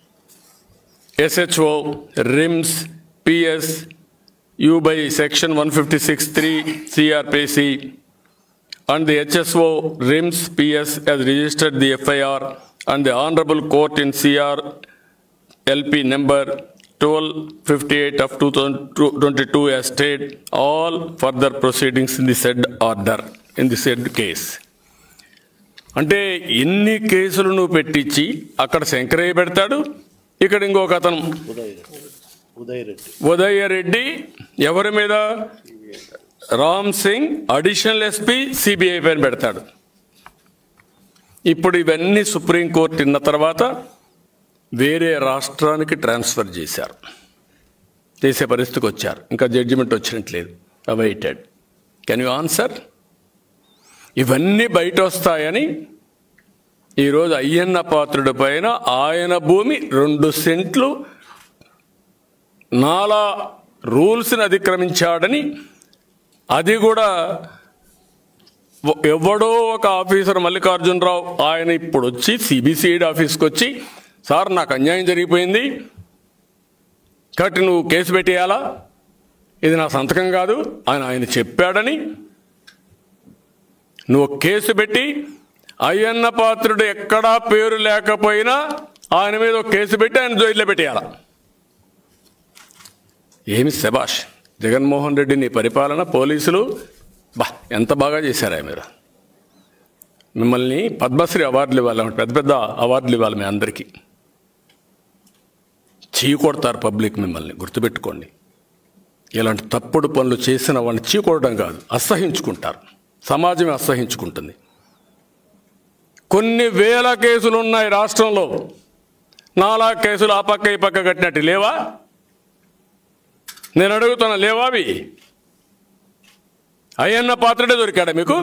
SHO, RIMS, PS, U by section 156.3 CRPC, and the HSO, RIMS, PS has registered the FIR and the Honorable Court in CR LP number 1258 of 2022 has stayed all further proceedings in the said order, in the said case. అంటే ఎన్ని కేసులు నువ్వు పెట్టించి అక్కడ శంకరయ్య పెడతాడు ఇక్కడ ఇంకొక అతను ఉదయ్ ఉదయ్ రెడ్డి ఉదయ రెడ్డి ఎవరి మీద Ram Singh additional SP CBI పైన పెడతాడు ఇప్పుడు ఇవన్నీ సుప్రీంకోర్టు విన్న తర్వాత వేరే రాష్ట్రానికి ట్రాన్స్ఫర్ చేశారు చేసే పరిస్థితికి వచ్చారు ఇంకా జడ్జిమెంట్ వచ్చినట్లేదు అవైటెడ్ కెన్ యూ ఆన్సర్ ఇవన్నీ బయట వస్తాయని ఈరోజు అయ్యన్న పాత్రుడి పైన ఆయన భూమి రెండు సెంట్లు నాలా రూల్స్ని అతిక్రమించాడని అది కూడా ఎ- ఎవడో ఒక ఆఫీసర్ మల్లికార్జునరావు ఆయన ఇప్పుడు వచ్చి సిబిసిఐడి ఆఫీస్కి వచ్చి సార్ నాకు అన్యాయం జరిగిపోయింది కాబట్టి నువ్వు కేసు పెట్టేయాలా ఇది నా సంతకం కాదు ఆయన ఆయన చెప్పాడని నువ్వు కేసు పెట్టి అయ్యన్న పాత్రుడు ఎక్కడా పేరు లేకపోయినా ఆయన మీద ఒక కేసు పెట్టి ఆయన జైల్లో పెట్టేయాల ఏమి శబాష్ జగన్మోహన్ రెడ్డి నీ పరిపాలన పోలీసులు బా ఎంత బాగా చేశారా మీరు మిమ్మల్ని పద్మశ్రీ అవార్డులు ఇవ్వాలి పెద్ద పెద్ద అవార్డులు ఇవ్వాలి మీ అందరికీ చీకొడతారు పబ్లిక్ మిమ్మల్ని గుర్తుపెట్టుకోండి ఇలాంటి తప్పుడు పనులు చేసిన వాళ్ళని చీకొడడం కాదు అసహించుకుంటారు సమాజం అసహించుకుంటుంది కొన్ని వేల కేసులు ఉన్నాయి రాష్ట్రంలో నాలా కేసులు ఆ పక్క ఈ పక్క కట్టినట్టు లేవా నేను అడుగుతున్నా లేవా అవి అయ్యన్న పాత్రడే దొరికాడా మీకు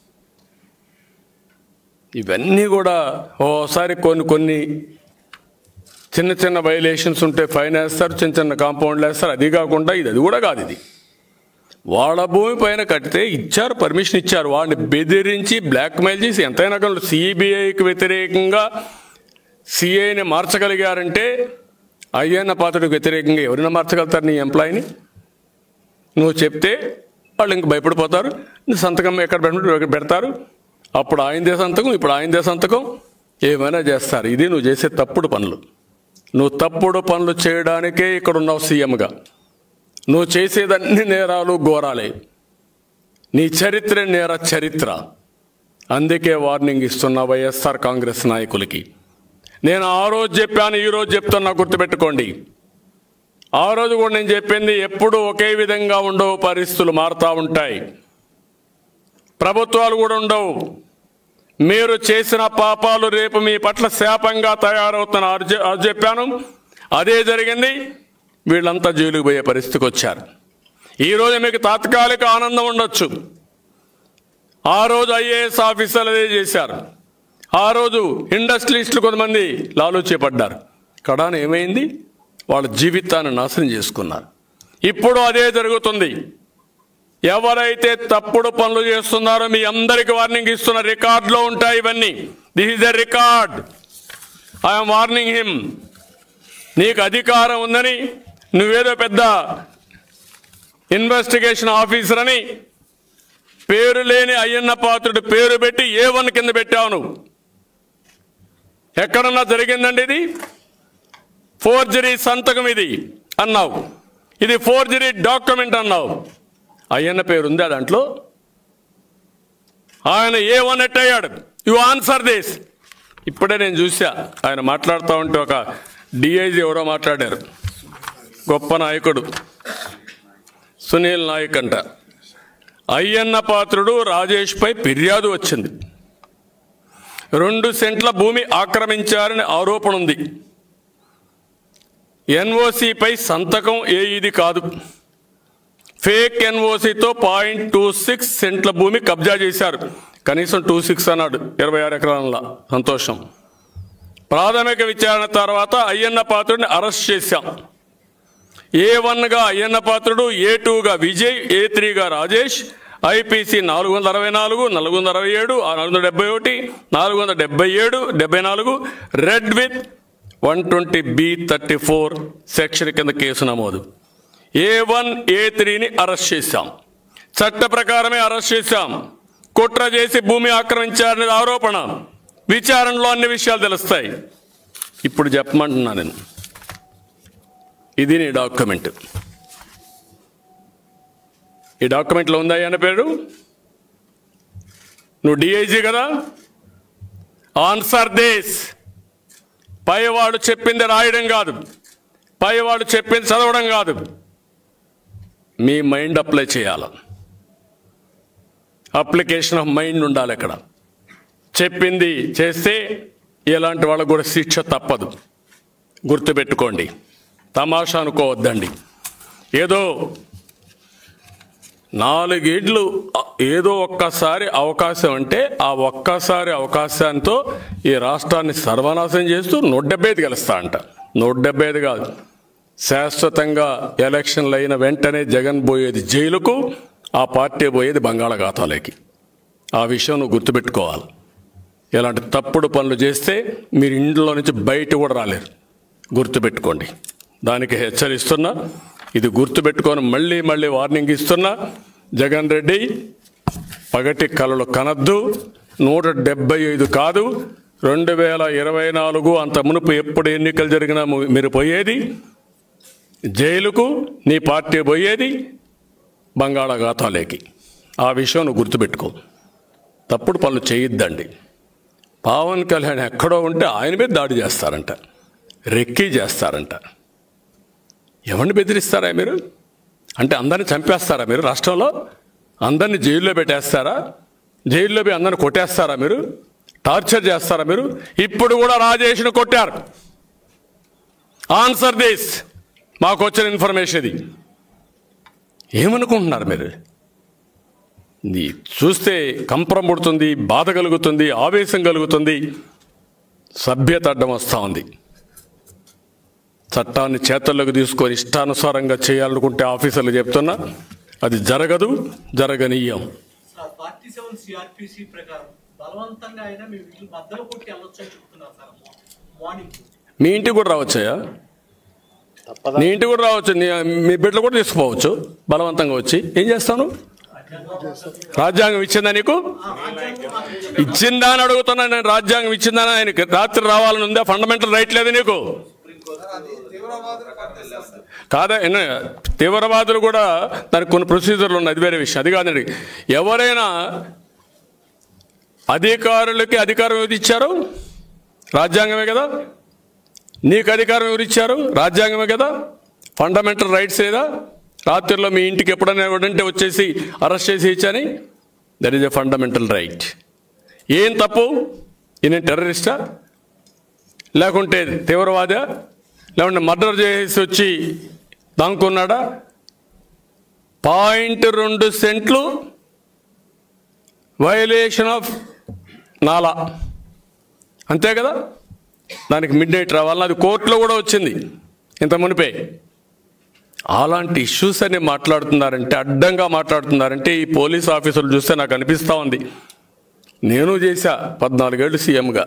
ఇవన్నీ కూడా ఓసారి కొన్ని కొన్ని చిన్న చిన్న వైలేషన్స్ ఉంటే ఫైన్ వేస్తారు చిన్న చిన్న కాంపౌండ్లు వేస్తారు అది కాకుండా ఇది అది కూడా కాదు ఇది వాళ్ళ భూమి పైన కడితే ఇచ్చారు పర్మిషన్ ఇచ్చారు వాడిని బెదిరించి బ్లాక్మెయిల్ చేసి ఎంతైనా కానీ సిబిఐకి వ్యతిరేకంగా సిఐని మార్చగలిగారంటే అయ్యన్న పాత్రకు వ్యతిరేకంగా ఎవరిని మార్చగలుగుతారు నీ ఎంప్లాయీని నువ్వు చెప్తే వాళ్ళు ఇంక భయపడిపోతారు నీ సంతకం ఎక్కడ పెట్టినట్టు ఎక్కడ పెడతారు అప్పుడు ఆయనదే సంతకం ఇప్పుడు ఆయనదే సంతకం ఏమైనా చేస్తారు ఇది నువ్వు చేసే తప్పుడు పనులు నువ్వు తప్పుడు పనులు చేయడానికే ఇక్కడ ఉన్నావు సీఎంగా నువ్వు చేసేదన్ని నేరాలు ఘోరాలే నీ చరిత్ర నేర చరిత్ర అందుకే వార్నింగ్ ఇస్తున్నా వైఎస్ఆర్ కాంగ్రెస్ నాయకులకి నేను ఆ రోజు చెప్పాను ఈ రోజు చెప్తున్నా గుర్తుపెట్టుకోండి ఆ రోజు కూడా నేను చెప్పింది ఎప్పుడు ఒకే విధంగా ఉండవు పరిస్థితులు మారుతూ ఉంటాయి ప్రభుత్వాలు కూడా ఉండవు మీరు చేసిన పాపాలు రేపు మీ పట్ల శాపంగా తయారవుతున్న అది చె- అది చెప్పాను అదే జరిగింది వీళ్ళంతా జైలుకు పోయే పరిస్థితికి వచ్చారు ఈరోజు మీకు తాత్కాలిక ఆనందం ఉండొచ్చు ఆ రోజు ఐఏఎస్ ఆఫీసర్లు అదే చేశారు ఆ రోజు ఇండస్ట్రియలిస్టులు కొంతమంది లాలూచేపడ్డారు కడాన ఏమైంది వాళ్ళ జీవితాన్ని నాశనం చేసుకున్నారు ఇప్పుడు అదే జరుగుతుంది ఎవరైతే తప్పుడు పనులు చేస్తున్నారో మీ అందరికి వార్నింగ్ ఇస్తున్న రికార్డులో ఉంటాయి ఇవన్నీ this is the record I'm warning him నీకు అధికారం ఉందని నువ్వేదో పెద్ద ఇన్వెస్టిగేషన్ ఆఫీసర్ అని పేరు లేని అయ్యన్న పాత్రుడు పేరు పెట్టి ఏ వన్ కింద పెట్టావు నువ్వు ఎక్కడన్నా జరిగిందండి ఇది ఫోర్జరీ సంతకం ఇది అన్నావు ఇది ఫోర్జరీ డాక్యుమెంట్ అన్నావు అయ్యన్న పేరు ఉందా దాంట్లో ఆయన ఏ వన్ అయ్యాడు యు ఆన్సర్ దిస్ ఇప్పుడే నేను చూసా ఆయన మాట్లాడుతూ ఉంటే ఒక డిఐజీ ఎవరో మాట్లాడారు గొప్ప నాయకుడు సునీల్ నాయక్ అంట అయ్యన్న పాత్రుడు రాజేష్పై ఫిర్యాదు వచ్చింది రెండు సెంట్ల భూమి ఆక్రమించారని ఆరోపణ ఉంది ఎన్ఓసిపై సంతకం ఏ ఇది కాదు ఫేక్ ఎన్ఓసితో పాయింట్ టూ సిక్స్ సెంట్ల భూమి కబ్జా చేశారు కనీసం టూ సిక్స్ అన్నాడు ఇరవై ఆరు ఎకరాల సంతోషం ప్రాథమిక విచారణ తర్వాత అయ్యన్న పాత్రుడిని అరెస్ట్ చేశాం ఏ వన్గా అయ్యన్న పాత్రుడు ఏ టూగా విజయ్ ఏ త్రీగా రాజేష్ ఐపీసీ నాలుగు వందల అరవై నాలుగు నాలుగు వందల అరవై ఏడు నాలుగు వందల డెబ్బై ఒకటి నాలుగు వందల డెబ్బై ఏడు డెబ్బై నాలుగు read with one twenty B thirty four section కింద కేసు నమోదు ఏ వన్ ఏ త్రీని అరెస్ట్ చేశాం చట్ట ప్రకారమే అరెస్ట్ చేశాం కుట్ర చేసి భూమి ఆక్రమించారనేది ఆరోపణ విచారణలో అన్ని విషయాలు తెలుస్తాయి ఇప్పుడు చెప్పమంటున్నా నేను ఇది నీ డాక్యుమెంట్ ఈ డాక్యుమెంట్లో ఉందా అన్న పేరు నువ్వు డిఐజీ కదా ఆన్సర్ దిస్ పైవాడు చెప్పింది రాయడం కాదు పైవాడు చెప్పింది చదవడం కాదు మీ మైండ్ అప్లై చేయాలి అప్లికేషన్ ఆఫ్ మైండ్ ఉండాలి అక్కడ చెప్పింది చేస్తే ఇలాంటి వాళ్ళకు కూడా శిక్ష తప్పదు గుర్తుపెట్టుకోండి తమాషా అనుకోవద్దండి ఏదో నాలుగేళ్లు ఏదో ఒక్కసారి అవకాశం అంటే ఆ ఒక్కసారి అవకాశంతో ఈ రాష్ట్రాన్ని సర్వనాశనం చేస్తూ నూట డెబ్బై ఐదు గెలుస్తా అంట నూట డెబ్బై ఐదు కాదు శాశ్వతంగా ఎలక్షన్లు అయిన వెంటనే జగన్ పోయేది జైలుకు ఆ పార్టీ పోయేది బంగాళాఖాతాలోకి ఆ విషయం నువ్వు గుర్తుపెట్టుకోవాలి ఇలాంటి తప్పుడు పనులు చేస్తే మీరు ఇంట్లో నుంచి బయట కూడా రాలేరు గుర్తుపెట్టుకోండి దానికి హెచ్చరిస్తున్నా ఇది గుర్తుపెట్టుకొని మళ్ళీ మళ్ళీ వార్నింగ్ ఇస్తున్నా జగన్ రెడ్డి పగటి కలలు కనద్దు నూట డెబ్బై ఐదు కాదు రెండు వేల ఇరవై నాలుగు అంత మునుపు ఎప్పుడు ఎన్నికలు జరిగినా ము- మీరు పోయేది జైలుకు నీ పార్టీ పోయేది బంగాళాఖాతాలేకి ఆ విషయం నువ్వు గుర్తుపెట్టుకో తప్పుడు పనులు చేయొద్దండి పవన్ కళ్యాణ్ ఎక్కడో ఉంటే ఆయన మీద దాడి చేస్తారంట రెక్కీ చేస్తారంట ఎవరిని బెదిరిస్తారా మీరు అంటే అందరిని చంపేస్తారా మీరు రాష్ట్రంలో అందరిని జైల్లో పెట్టేస్తారా జైల్లో పోయి అందరిని కొట్టేస్తారా మీరు టార్చర్ చేస్తారా మీరు ఇప్పుడు కూడా రాజేష్ను కొట్టారు ఆన్సర్ దిస్ మాకు వచ్చిన ఇన్ఫర్మేషన్ ఇది ఏమనుకుంటున్నారు మీరు ఇది చూస్తే కంపరం పుడుతుంది బాధ కలుగుతుంది ఆవేశం కలుగుతుంది సభ్యత అడ్డం వస్తూ ఉంది చట్టాన్ని చేతల్లోకి తీసుకొని ఇష్టానుసారంగా చేయాలనుకుంటే ఆఫీసర్లు చెప్తున్నా అది జరగదు జరగనీయం సార్ ఫార్టీ సెవెన్ సిఆర్పిసి ప్రకారం బలవంతంగా అయినా మేము ఇల్లు బద్దలు కొట్టి వెళ్ళొచ్చు అని చెప్తున్నారు సార్ మార్నింగ్ మీ ఇంటికి కూడా రావచ్చయ్యా తప్పదా నీ ఇంటికి కూడా రావచ్చు నీ మీ బిడ్డలు కూడా తీసుకుపోవచ్చు బలవంతంగా వచ్చి ఏం చేస్తాను రాజ్యాంగం ఇచ్చిందా నీకు ఇచ్చిందా అని అడుగుతున్నా నేను రాజ్యాంగం ఇచ్చిందా అని ఆయనకి రాత్రి రావాలని ఉందా ఫండమెంటల్ రైట్ లేదు నీకు కాదా ఎన్న- తీవ్రవాదులు కూడా దానికి కొన్ని ప్రొసీజర్లు ఉన్నాయి అది వేరే విషయం అది కాదండి ఎవరైనా అధికారులకి అధికారం ఎవరు ఇచ్చారు రాజ్యాంగమే కదా నీకు అధికారం ఎవరు ఇచ్చారు రాజ్యాంగమే కదా ఫండమెంటల్ రైట్స్ లేదా రాత్రిలో మీ ఇంటికి ఎప్పుడైనా ఎవడంటే వచ్చేసి అరెస్ట్ చేసి ఇచ్చని that is a fundamental right ఏం తప్పు ఈయన టెర్రరిస్టా లేకుంటే తీవ్రవాదా లేకుంటే మర్డర్ చేసి వచ్చి దానుకున్నాడా పాయింట్ రెండు సెంట్లు వయలేషన్ ఆఫ్ నాలా అంతే కదా దానికి మిడ్ నైట్ రావాలి అది కోర్టులో కూడా వచ్చింది ఇంత మునిపే అలాంటి ఇష్యూస్ అని మాట్లాడుతున్నారంటే అడ్డంగా మాట్లాడుతున్నారంటే ఈ పోలీస్ ఆఫీసర్లు చూస్తే నాకు అనిపిస్తూ ఉంది నేను చేశా పద్నాలుగేళ్ళు సీఎంగా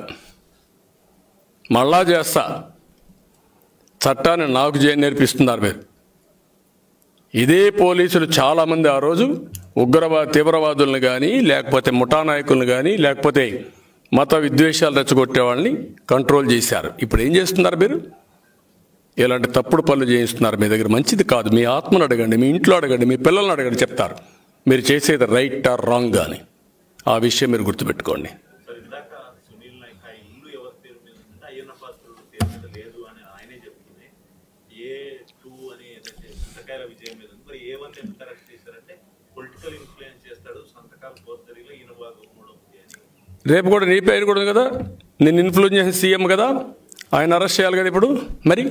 మళ్ళా చేస్తా చట్టాన్ని నాకు చే నేర్పిస్తున్నారు మీరు ఇదే పోలీసులు చాలామంది ఆ రోజు ఉగ్రవాద తీవ్రవాదులను కానీ లేకపోతే ముఠా నాయకులను కానీ లేకపోతే మత విద్వేషాలు రెచ్చగొట్టే వాళ్ళని కంట్రోల్ చేశారు ఇప్పుడు ఏం చేస్తున్నారు మీరు ఇలాంటి తప్పుడు పనులు చేయిస్తున్నారు మీ దగ్గర మంచిది కాదు మీ ఆత్మను అడగండి మీ ఇంట్లో అడగండి మీ పిల్లల్ని అడగండి చెప్తారు మీరు చేసేది రైట్ ఆర్ రాంగ్ అని ఆ విషయం మీరు గుర్తుపెట్టుకోండి సార్ ఇందాక సునీల్ నాయక్ ఆ ఇల్లు ఎవరి పేరు మీద ఉందంటే అయ్యన్న పాత్రుడు పేరు మీద లేదు అని ఆయనే చెప్తుంది ఏ టూ అని ఏదైతే సంతకాయల విజయం మీద ఉంది మరి ఏ వన్ ఎందుకు కరెక్ట్ చేశారంటే పొలిటికల్ ఇన్ఫ్లుయెన్స్ చేస్తాడు సంతకాలు పోతరిలో ఈయన భాగం కూడా ఉంది అని రేపు కూడా నీ పేరు కూడా ఉంది కదా నేను ఇన్ఫ్లుయెన్స్ చేసిన సీఎం కదా ఆయన అరెస్ట్ చేయాలి కదా ఇప్పుడు మరి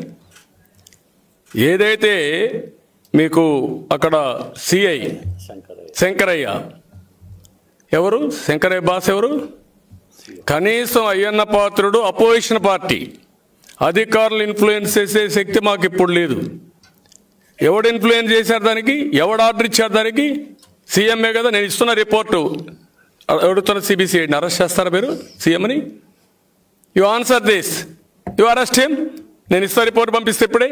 ఏదైతే మీకు అక్కడ సిఐ శంకరయ్య శంకరయ్య ఎవరు శంకరయ్య బాస్ ఎవరు కనీసం అయ్యన్న పాత్రుడు అపోజిషన్ పార్టీ అధికారులు ఇన్ఫ్లుయెన్స్ చేసే శక్తి మాకు ఇప్పుడు లేదు ఎవడు ఇన్ఫ్లుయెన్స్ చేశారు దానికి ఎవడు ఆర్డర్ ఇచ్చారు దానికి సీఎంఏ కదా నేను ఇస్తున్న రిపోర్టు అడుగుతున్న సిబిసిఐడిని అరెస్ట్ చేస్తారా మీరు సీఎంని you answer this you arrest him నేను ఇస్తా రిపోర్ట్ పంపిస్తే ఇప్పుడే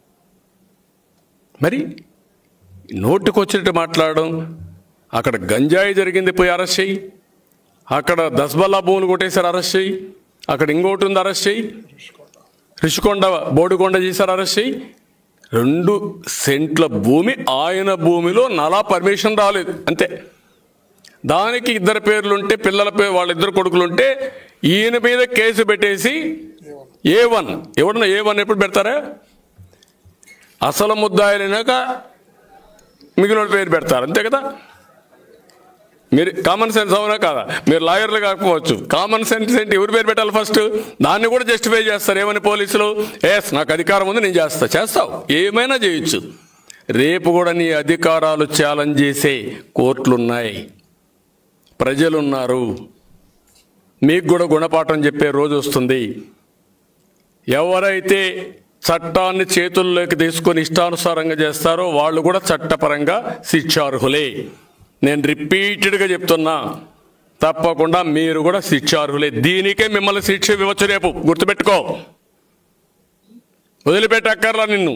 మరి నోటుకు వచ్చినట్టు మాట్లాడడం అక్కడ గంజాయి జరిగింది పోయి అరెస్ట్ చేయి అక్కడ దస్బల్లా భూములు కొట్టేశారు అరెస్ట్ చేయి అక్కడ ఇంకోటి ఉంది అరెస్ట్ చేయి రిషికొండ బోడికొండ చేశారు అరెస్ట్ చేయి రెండు సెంట్ల భూమి ఆయన భూమిలో నలా పర్మిషన్ రాలేదు అంతే దానికి ఇద్దరు పేర్లుంటే పిల్లల పేరు వాళ్ళిద్దరు కొడుకులుంటే ఈయన మీద కేసు పెట్టేసి ఏ వన్ ఎవడన్నా ఏ వన్ ఎప్పుడు పెడతారా అసలు ముద్దాయినాక మిగిలిన వాళ్ళ పేరు పెడతారు అంతే కదా మీరు కామన్ సెన్స్ అవునా కాదా మీరు లాయర్లు కాకపోవచ్చు కామన్ సెన్స్ ఏంటి ఎవరి పేరు పెట్టాలి ఫస్ట్ దాన్ని కూడా జస్టిఫై చేస్తారు ఏమని పోలీసులు ఎస్ నాకు అధికారం ఉంది నేను చేస్తా చేస్తావు ఏమైనా చేయొచ్చు రేపు కూడా నీ అధికారాలు ఛాలెంజ్ చేసే కోర్టులున్నాయి ప్రజలున్నారు మీకు కూడా గుణపాఠం చెప్పే రోజు వస్తుంది ఎవరైతే చట్టాన్ని చేతుల్లోకి తీసుకొని ఇష్టానుసారంగా చేస్తారో వాళ్ళు కూడా చట్టపరంగా శిక్షార్హులే నేను రిపీటెడ్గా చెప్తున్నా తప్పకుండా మీరు కూడా శిక్షార్హులే దీనికే మిమ్మల్ని శిక్ష ఇవ్వచ్చు రేపు గుర్తుపెట్టుకో వదిలిపెట్టక్కర్లా నిన్ను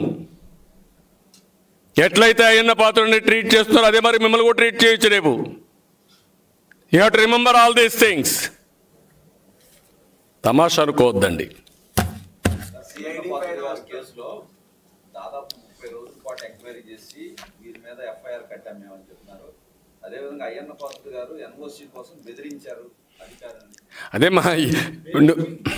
ఎట్లయితే అయ్యన్న పాత్రని ట్రీట్ చేస్తున్నారో అదే మరి మిమ్మల్ని కూడా ట్రీట్ చేయొచ్చు రేపు you have to remember all these things తమాషా అనుకోవద్దండి సిఐడి పాత్ర గారి కేసులో దాదాపు ముప్పై రోజుల పాటు ఎంక్వైరీ చేసి వీరి మీద ఎఫ్ఐఆర్ కట్టాం మేమని చెప్తున్నారు అదేవిధంగా అయ్యన్న పాత్ర గారు ఎన్ఓసి కోసం బెదిరించారు అధికారులను అదే మా ఉండు.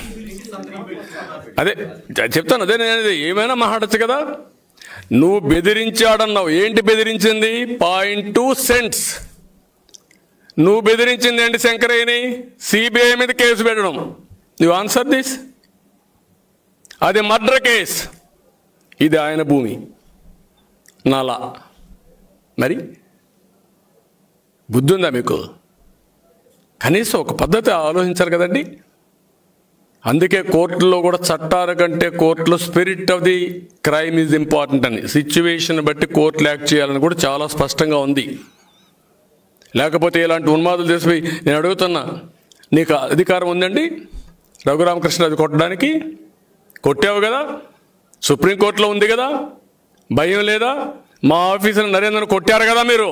అదే చె- చెప్తాను అదే నేను అనేది ఏమైనా మాట్లాడచ్చు కదా నువ్వు బెదిరించాడన్నావు ఏంటి బెదిరించింది పాయింట్ టూ సెంట్స్ నువ్వు బెదిరించింది ఏంటి శంకరయ్యని సిబిఐ మీద కేసు పెట్టడం నువ్వు ఆన్సర్ దిస్ అది మర్డర్ కేస్ ఇది ఆయన భూమి నాలా మరి బుద్ధి ఉందా మీకు కనీసం ఒక పద్ధతి ఆలోచించారు కదండి అందుకే కోర్టులో కూడా చట్టాల కంటే కోర్టులో spirit of the crime is important అని సిచ్యువేషన్ బట్టి కోర్టులు యాక్ట్ చేయాలని కూడా చాలా స్పష్టంగా ఉంది లేకపోతే ఇలాంటి ఉన్మాదులు చేసిపోయి నేను అడుగుతున్నా నీకు అధికారం ఉందండి రఘురామకృష్ణ అది కొట్టడానికి కొట్టావు కదా సుప్రీంకోర్టులో ఉంది కదా భయం లేదా మా ఆఫీసర్ నరేంద్రను కొట్టారు కదా మీరు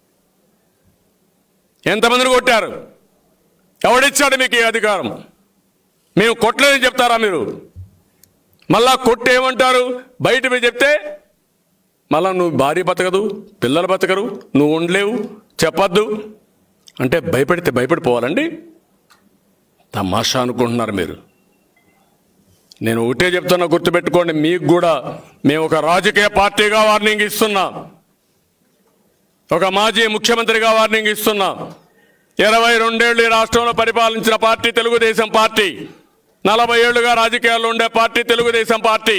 ఎంతమందిని కొట్టారు ఎవడిచ్చాడు మీకు ఈ అధికారం మేము కొట్టలేదని చెప్తారా మీరు మళ్ళా కొట్టేయమంటారు బయట పోయి చెప్తే మళ్ళా నువ్వు భార్య బతకదు పిల్లలు బతకరు నువ్వు ఉండలేవు చెప్పద్దు అంటే భయపెడితే భయపడిపోవాలండి తమాషా అనుకుంటున్నారు మీరు నేను ఒకటే చెప్తున్నా గుర్తుపెట్టుకోండి మీకు కూడా మేము ఒక రాజకీయ పార్టీగా వార్నింగ్ ఇస్తున్నాం ఒక మాజీ ముఖ్యమంత్రిగా వార్నింగ్ ఇస్తున్నాం ఇరవై రెండేళ్లు ఈ రాష్ట్రంలో పరిపాలించిన పార్టీ తెలుగుదేశం పార్టీ నలభై ఏళ్లుగా రాజకీయాల్లో ఉండే పార్టీ తెలుగుదేశం పార్టీ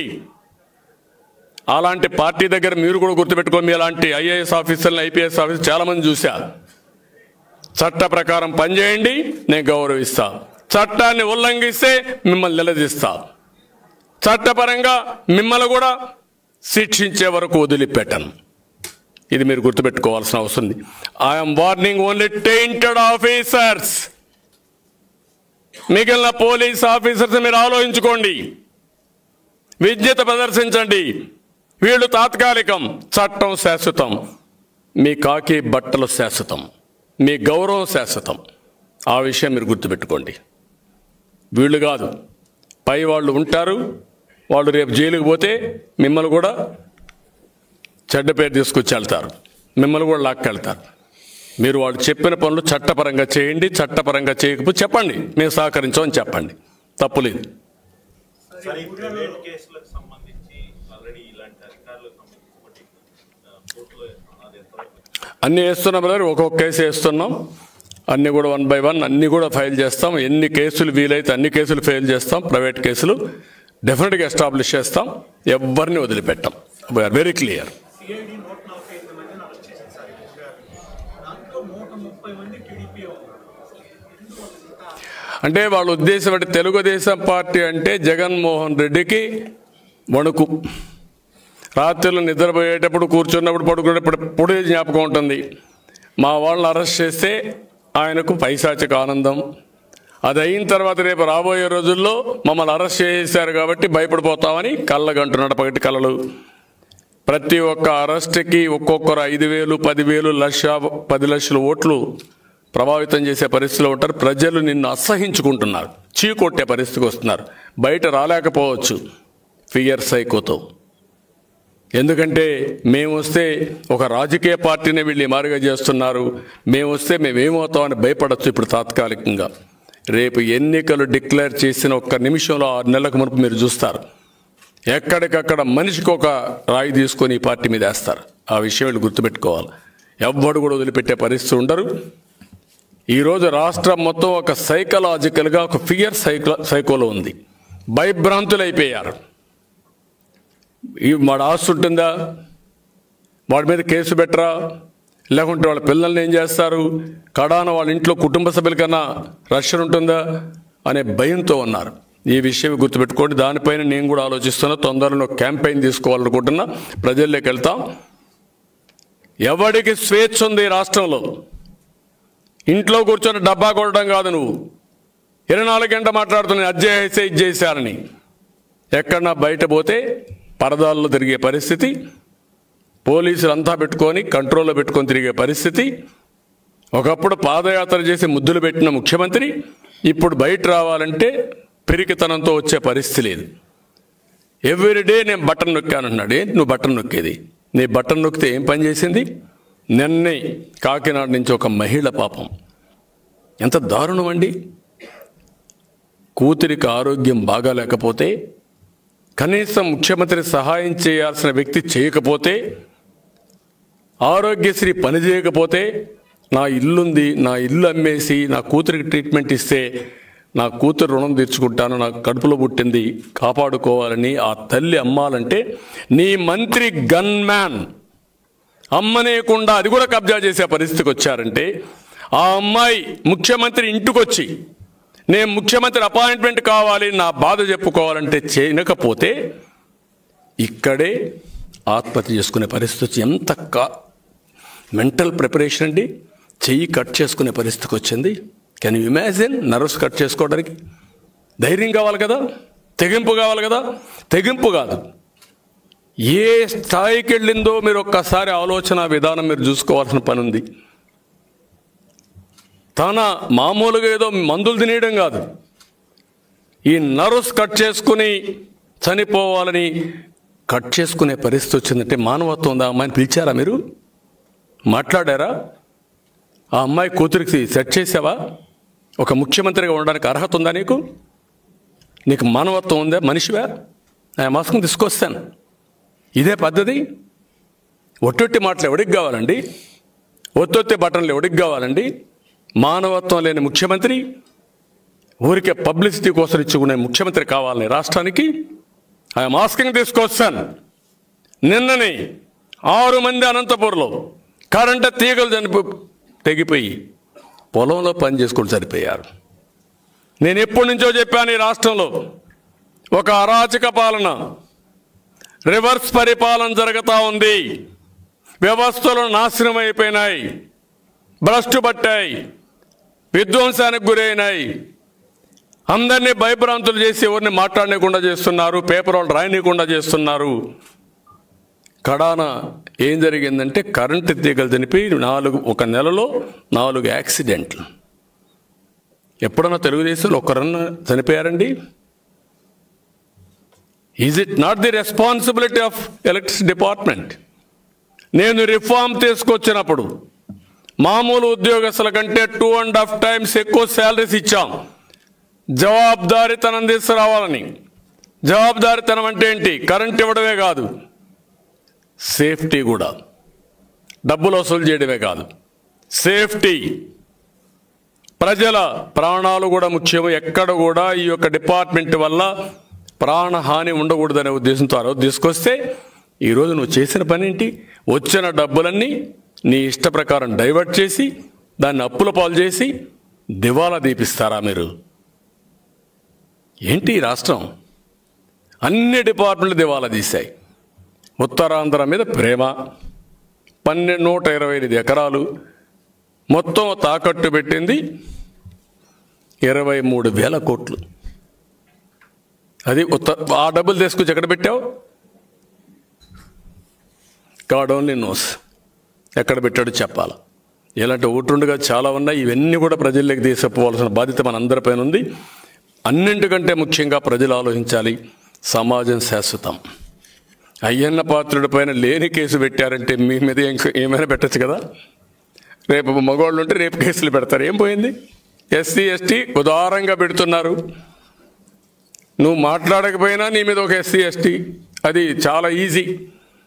అలాంటి పార్టీ దగ్గర మీరు కూడా గుర్తుపెట్టుకోండి మీ అలాంటి ఐఏఎస్ ఆఫీసర్లు ఐపీఎస్ ఆఫీసర్ చాలా మంది చూశా చట్ట ప్రకారం పనిచేయండి నేను గౌరవిస్తా చట్టాన్ని ఉల్లంఘిస్తే మిమ్మల్ని నిలదీస్తా చట్టపరంగా మిమ్మల్ని కూడా శిక్షించే వరకు వదిలిపెట్టను ఇది మీరు గుర్తుపెట్టుకోవాల్సిన అవసరం ఉంది I'm warning only tainted officers మిగిలిన పోలీస్ ఆఫీసర్స్ మీరు ఆలోచించుకోండి విజ్ఞత ప్రదర్శించండి వీళ్ళు తాత్కాలికం చట్టం శాశ్వతం మీ కాకి బట్టలు శాశ్వతం మీ గౌరవం శాశ్వతం ఆ విషయం మీరు గుర్తుపెట్టుకోండి వీళ్ళు కాదు పై వాళ్ళు ఉంటారు వాళ్ళు రేపు జైలుకి పోతే మిమ్మల్ని కూడా చెడ్డ పేరు తీసుకొచ్చి వెళ్తారు మిమ్మల్ని కూడా లాక్కెళ్తారు మీరు వాళ్ళు చెప్పిన పనులు చట్టపరంగా చేయండి చట్టపరంగా చేయకపోతే చెప్పండి మేము సహకరించామని చెప్పండి తప్పులేదు సార్ ఈ ప్రైవేట్ కేసులకు సంబంధించి ఆల్రెడీ ఇలాంటి అధికారులకు సంబంధించి ఒకటి ఆ, కోర్టులో అది ఎంతవరకు అన్నీ వేస్తున్నాం బ్రదర్ ఒక్కొక్క కేసు వేస్తున్నాం అన్నీ కూడా వన్ బై వన్ అన్నీ కూడా ఫైల్ చేస్తాం ఎన్ని కేసులు వీలైతే అన్ని కేసులు ఫైల్ చేస్తాం ప్రైవేట్ కేసులు డెఫినెట్గా ఎస్టాబ్లిష్ చేస్తాం ఎవరిని వదిలిపెట్టాం వీఆర్ వెరీ క్లియర్ సిఐడి నూట నలభై ఐదు మందిని అరెస్ట్ చేసింది సార్ ఈ గారు దాంట్లో నూట ముప్పై మంది టీడీపీ ఉన్నారు ఎందుకు ఇంత అంటే వాళ్ళ ఉద్దేశం అంటే తెలుగుదేశం పార్టీ అంటే జగన్మోహన్ రెడ్డికి వణుకు రాత్రులు నిద్రపోయేటప్పుడు కూర్చున్నప్పుడు పడుకునేటప్పుడు ఎప్పుడూ జ్ఞాపకం ఉంటుంది మా వాళ్ళని అరెస్ట్ చేస్తే ఆయనకు పైశాచిక ఆనందం అది అయిన తర్వాత రేపు రాబోయే రోజుల్లో మమ్మల్ని అరెస్ట్ చేశారు కాబట్టి భయపడిపోతామని కళ్ళగంటున్నాడు పగటి కళలు ప్రతి ఒక్క అరెస్ట్కి ఒక్కొక్కరు ఐదు వేలు పదివేలు లక్ష పది లక్షల ఓట్లు ప్రభావితం చేసే పరిస్థితిలో ఉంటారు ప్రజలు నిన్ను అసహించుకుంటున్నారు చీకొట్టే పరిస్థితికి వస్తున్నారు బయట రాలేకపోవచ్చు ఫియర్ సైకోతో ఎందుకంటే మేము వస్తే ఒక రాజకీయ పార్టీని వీళ్ళు ఈ మారుగా చేస్తున్నారు మేము వస్తే మేము ఏమవుతామని భయపడచ్చు ఇప్పుడు తాత్కాలికంగా రేపు ఎన్నికలు డిక్లేర్ చేసిన ఒక్క నిమిషంలో ఆరు నెలలకు మునుపు మీరు చూస్తారు ఎక్కడికక్కడ మనిషికి ఒక రాయి తీసుకొని ఈ పార్టీ మీద వేస్తారు ఆ విషయం వీళ్ళు గుర్తుపెట్టుకోవాలి ఎవ్వడు కూడా వదిలిపెట్టే పరిస్థితి ఉండరు ఈరోజు రాష్ట్రం మొత్తం ఒక సైకలాజికల్గా ఒక ఫియర్ సైకో సైకోలో ఉంది భయభ్రాంతులు అయిపోయారు ఈ మన ఆస్తి ఉంటుందా వాడి మీద కేసు పెట్టరా లేకుంటే వాళ్ళ పిల్లల్ని ఏం చేస్తారు కడాన వాళ్ళ ఇంట్లో కుటుంబ సభ్యుల కన్నా రష్యన్ ఉంటుందా అనే భయంతో ఉన్నారు ఈ విషయం గుర్తుపెట్టుకోండి దానిపైన నేను కూడా ఆలోచిస్తున్నా తొందరలో క్యాంపెయిన్ తీసుకోవాలనుకుంటున్నా ప్రజల్లోకి వెళ్తాం ఎవడికి స్వేచ్ఛ ఉంది ఈ రాష్ట్రంలో ఇంట్లో కూర్చొని డబ్బా కొట్టడం కాదు నువ్వు ఇరవై నాలుగు గంట మాట్లాడుతున్నాను అది చేసే ఇది చేశారని ఎక్కడన్నా బయట పోతే పరదాల్లో తిరిగే పరిస్థితి పోలీసులు అంతా పెట్టుకొని కంట్రోల్లో పెట్టుకొని తిరిగే పరిస్థితి ఒకప్పుడు పాదయాత్ర చేసి ముద్దులు పెట్టిన ముఖ్యమంత్రి ఇప్పుడు బయట రావాలంటే పిరికితనంతో వచ్చే పరిస్థితి లేదు ఎవ్రీడే నేను బటన్ నొక్కానంటున్నాడు ఏంటి నువ్వు బటన్ నొక్కేది నీ బటన్ నొక్కితే ఏం పని చేసింది నిన్నే కాకినాడ నుంచి ఒక మహిళ పాపం ఎంత దారుణం అండి కూతురికి ఆరోగ్యం బాగాలేకపోతే కనీసం ముఖ్యమంత్రి సహాయం చేయాల్సిన వ్యక్తి చేయకపోతే ఆరోగ్యశ్రీ పని చేయకపోతే నా ఇల్లుంది నా ఇల్లు అమ్మేసి నా కూతురికి ట్రీట్మెంట్ ఇస్తే నా కూతురు రుణం తీర్చుకుంటాను నాకు కడుపులో పుట్టింది కాపాడుకోవాలని ఆ తల్లి అమ్మాలంటే నీ మంత్రి గన్ మ్యాన్ అమ్మనేయకుండా అది కూడా కబ్జా చేసే పరిస్థితికి వచ్చారంటే ఆ అమ్మాయి ముఖ్యమంత్రి ఇంటికొచ్చి నేను ముఖ్యమంత్రి అపాయింట్మెంట్ కావాలి నా బాధ చెప్పుకోవాలంటే చేయకపోతే ఇక్కడే ఆత్మహత్య చేసుకునే పరిస్థితి వచ్చి ఎంత కా మెంటల్ ప్రిపరేషన్ అండి చెయ్యి కట్ చేసుకునే పరిస్థితికి వచ్చింది can you imagine nerves cut చేసుకోవడానికి ధైర్యం కావాలి కదా తెగింపు కావాలి కదా తెగింపు కాదు ఏ స్థాయికి వెళ్ళిందో మీరు ఒక్కసారి ఆలోచన విధానం మీరు చూసుకోవాల్సిన పని ఉంది తన మామూలుగా ఏదో మందులు తినేయడం కాదు ఈ నర్వ్స్ కట్ చేసుకుని చనిపోవాలని కట్ చేసుకునే పరిస్థితి వచ్చిందంటే మానవత్వం ఉందా అమ్మాయిని పిలిచారా మీరు మాట్లాడారా ఆ అమ్మాయి కూతురికి సెట్ చేసావా ఒక ముఖ్యమంత్రిగా ఉండడానికి అర్హత ఉందా నీకు నీకు మానవత్వం ఉందా మనిషివా ఆ మాస్క్ని తీసుకొస్తాను ఇదే పద్ధతి ఒట్టొట్టి మాటలు ఎవడికి కావాలండి ఒత్తొత్తి బటన్లు ఎవడికి కావాలండి మానవత్వం లేని ముఖ్యమంత్రి ఊరికే పబ్లిసిటీ కోసం ఇచ్చుకునే ముఖ్యమంత్రి కావాలని రాష్ట్రానికి ఆ మాస్కింగ్ తీసుకొస్తాను నిన్నని ఆరు మంది అనంతపూర్లో కరెంటు తీగలు చనిపో తెగిపోయి పొలంలో పని చేసుకుని సరిపోయారు నేను ఎప్పటి నుంచో చెప్పాను ఈ రాష్ట్రంలో ఒక అరాచక పాలన రివర్స్ పరిపాలన జరుగుతూ ఉంది వ్యవస్థలు నాశనం అయిపోయినాయి భ్రష్టు పట్టాయి విధ్వంసానికి గురైనాయి అందరినీ భయభ్రాంతులు చేసి ఎవరిని మాట్లాడనీయకుండా చేస్తున్నారు పేపర్ వాళ్ళు రాయనీయకుండా చేస్తున్నారు కడాన ఏం జరిగిందంటే కరెంటు తీగలు చనిపోయి నాలుగు ఒక నెలలో నాలుగు యాక్సిడెంట్లు ఎప్పుడన్నా తెలుగుదేశంలో ఒకరన్నా చనిపోయారండి is it not the responsibility of electricity department నేను రిఫార్మ్ తీసుకొచ్చినప్పుడు మామూలు ఉద్యోగస్తుల కంటే టూ అండ్ హాఫ్ టైమ్స్ ఎక్కువ శాలరీస్ ఇచ్చాం జవాబుదారీతనం తీసుకురావాలని జవాబుదారీతనం అంటే ఏంటి కరెంట్ ఇవ్వడమే కాదు సేఫ్టీ కూడా డబ్బులు వసూలు చేయడమే కాదు సేఫ్టీ ప్రజల ప్రాణాలు కూడా ముఖ్యం ఎక్కడ కూడా ఈ యొక్క డిపార్ట్మెంట్ వల్ల ప్రాణహాని ఉండకూడదనే ఉద్దేశంతో ఆ రోజు తీసుకొస్తే ఈరోజు నువ్వు చేసిన పని ఏంటి వచ్చిన డబ్బులన్నీ నీ ఇష్ట ప్రకారం డైవర్ట్ చేసి దాన్ని అప్పుల పాలు చేసి దివాలా దీపిస్తారా మీరు ఏంటి ఈ రాష్ట్రం అన్ని డిపార్ట్మెంట్లు దివాలా తీశాయి ఉత్తరాంధ్ర మీద ప్రేమ పన్నెండు నూట ఇరవై ఎనిమిది ఎకరాలు మొత్తం తాకట్టు పెట్టింది ఇరవై మూడు వేల కోట్లు అది ఉత్త ఆ డబ్బులు తీసుకొచ్చి ఎక్కడ పెట్టావు గాడ్ ఓన్లీ నోస్ ఎక్కడ పెట్టాడో చెప్పాలి ఇలాంటి ఓటుండగా చాలా ఉన్నాయి ఇవన్నీ కూడా ప్రజల్లోకి తీసుకుపోవాల్సిన బాధ్యత మన అందరిపైన ఉంది అన్నింటికంటే ముఖ్యంగా ప్రజలు ఆలోచించాలి సమాజం శాశ్వతం అయ్యన్న పాత్రుడి పైన లేని కేసు పెట్టారంటే మీ మీద ఇంక- ఏమైనా పెట్టచ్చు కదా రేపు మగవాళ్ళు ఉంటే రేపు కేసులు పెడతారు ఏం పోయింది ఎస్సీ ఎస్టీ ఉదారంగా పెడుతున్నారు నువ్వు మాట్లాడకపోయినా నీ మీద ఒక ఎస్సీ ఎస్టీ అది చాలా ఈజీ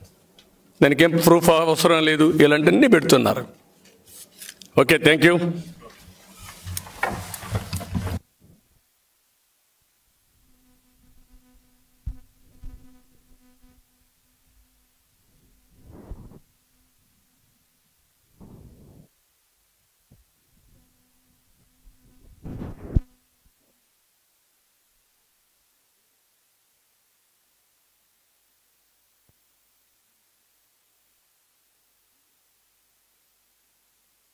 దానికి ఏం ప్రూఫ్ అవసరం లేదు ఇలాంటివన్నీ పెడుతున్నారు ఓకే థ్యాంక్ యూ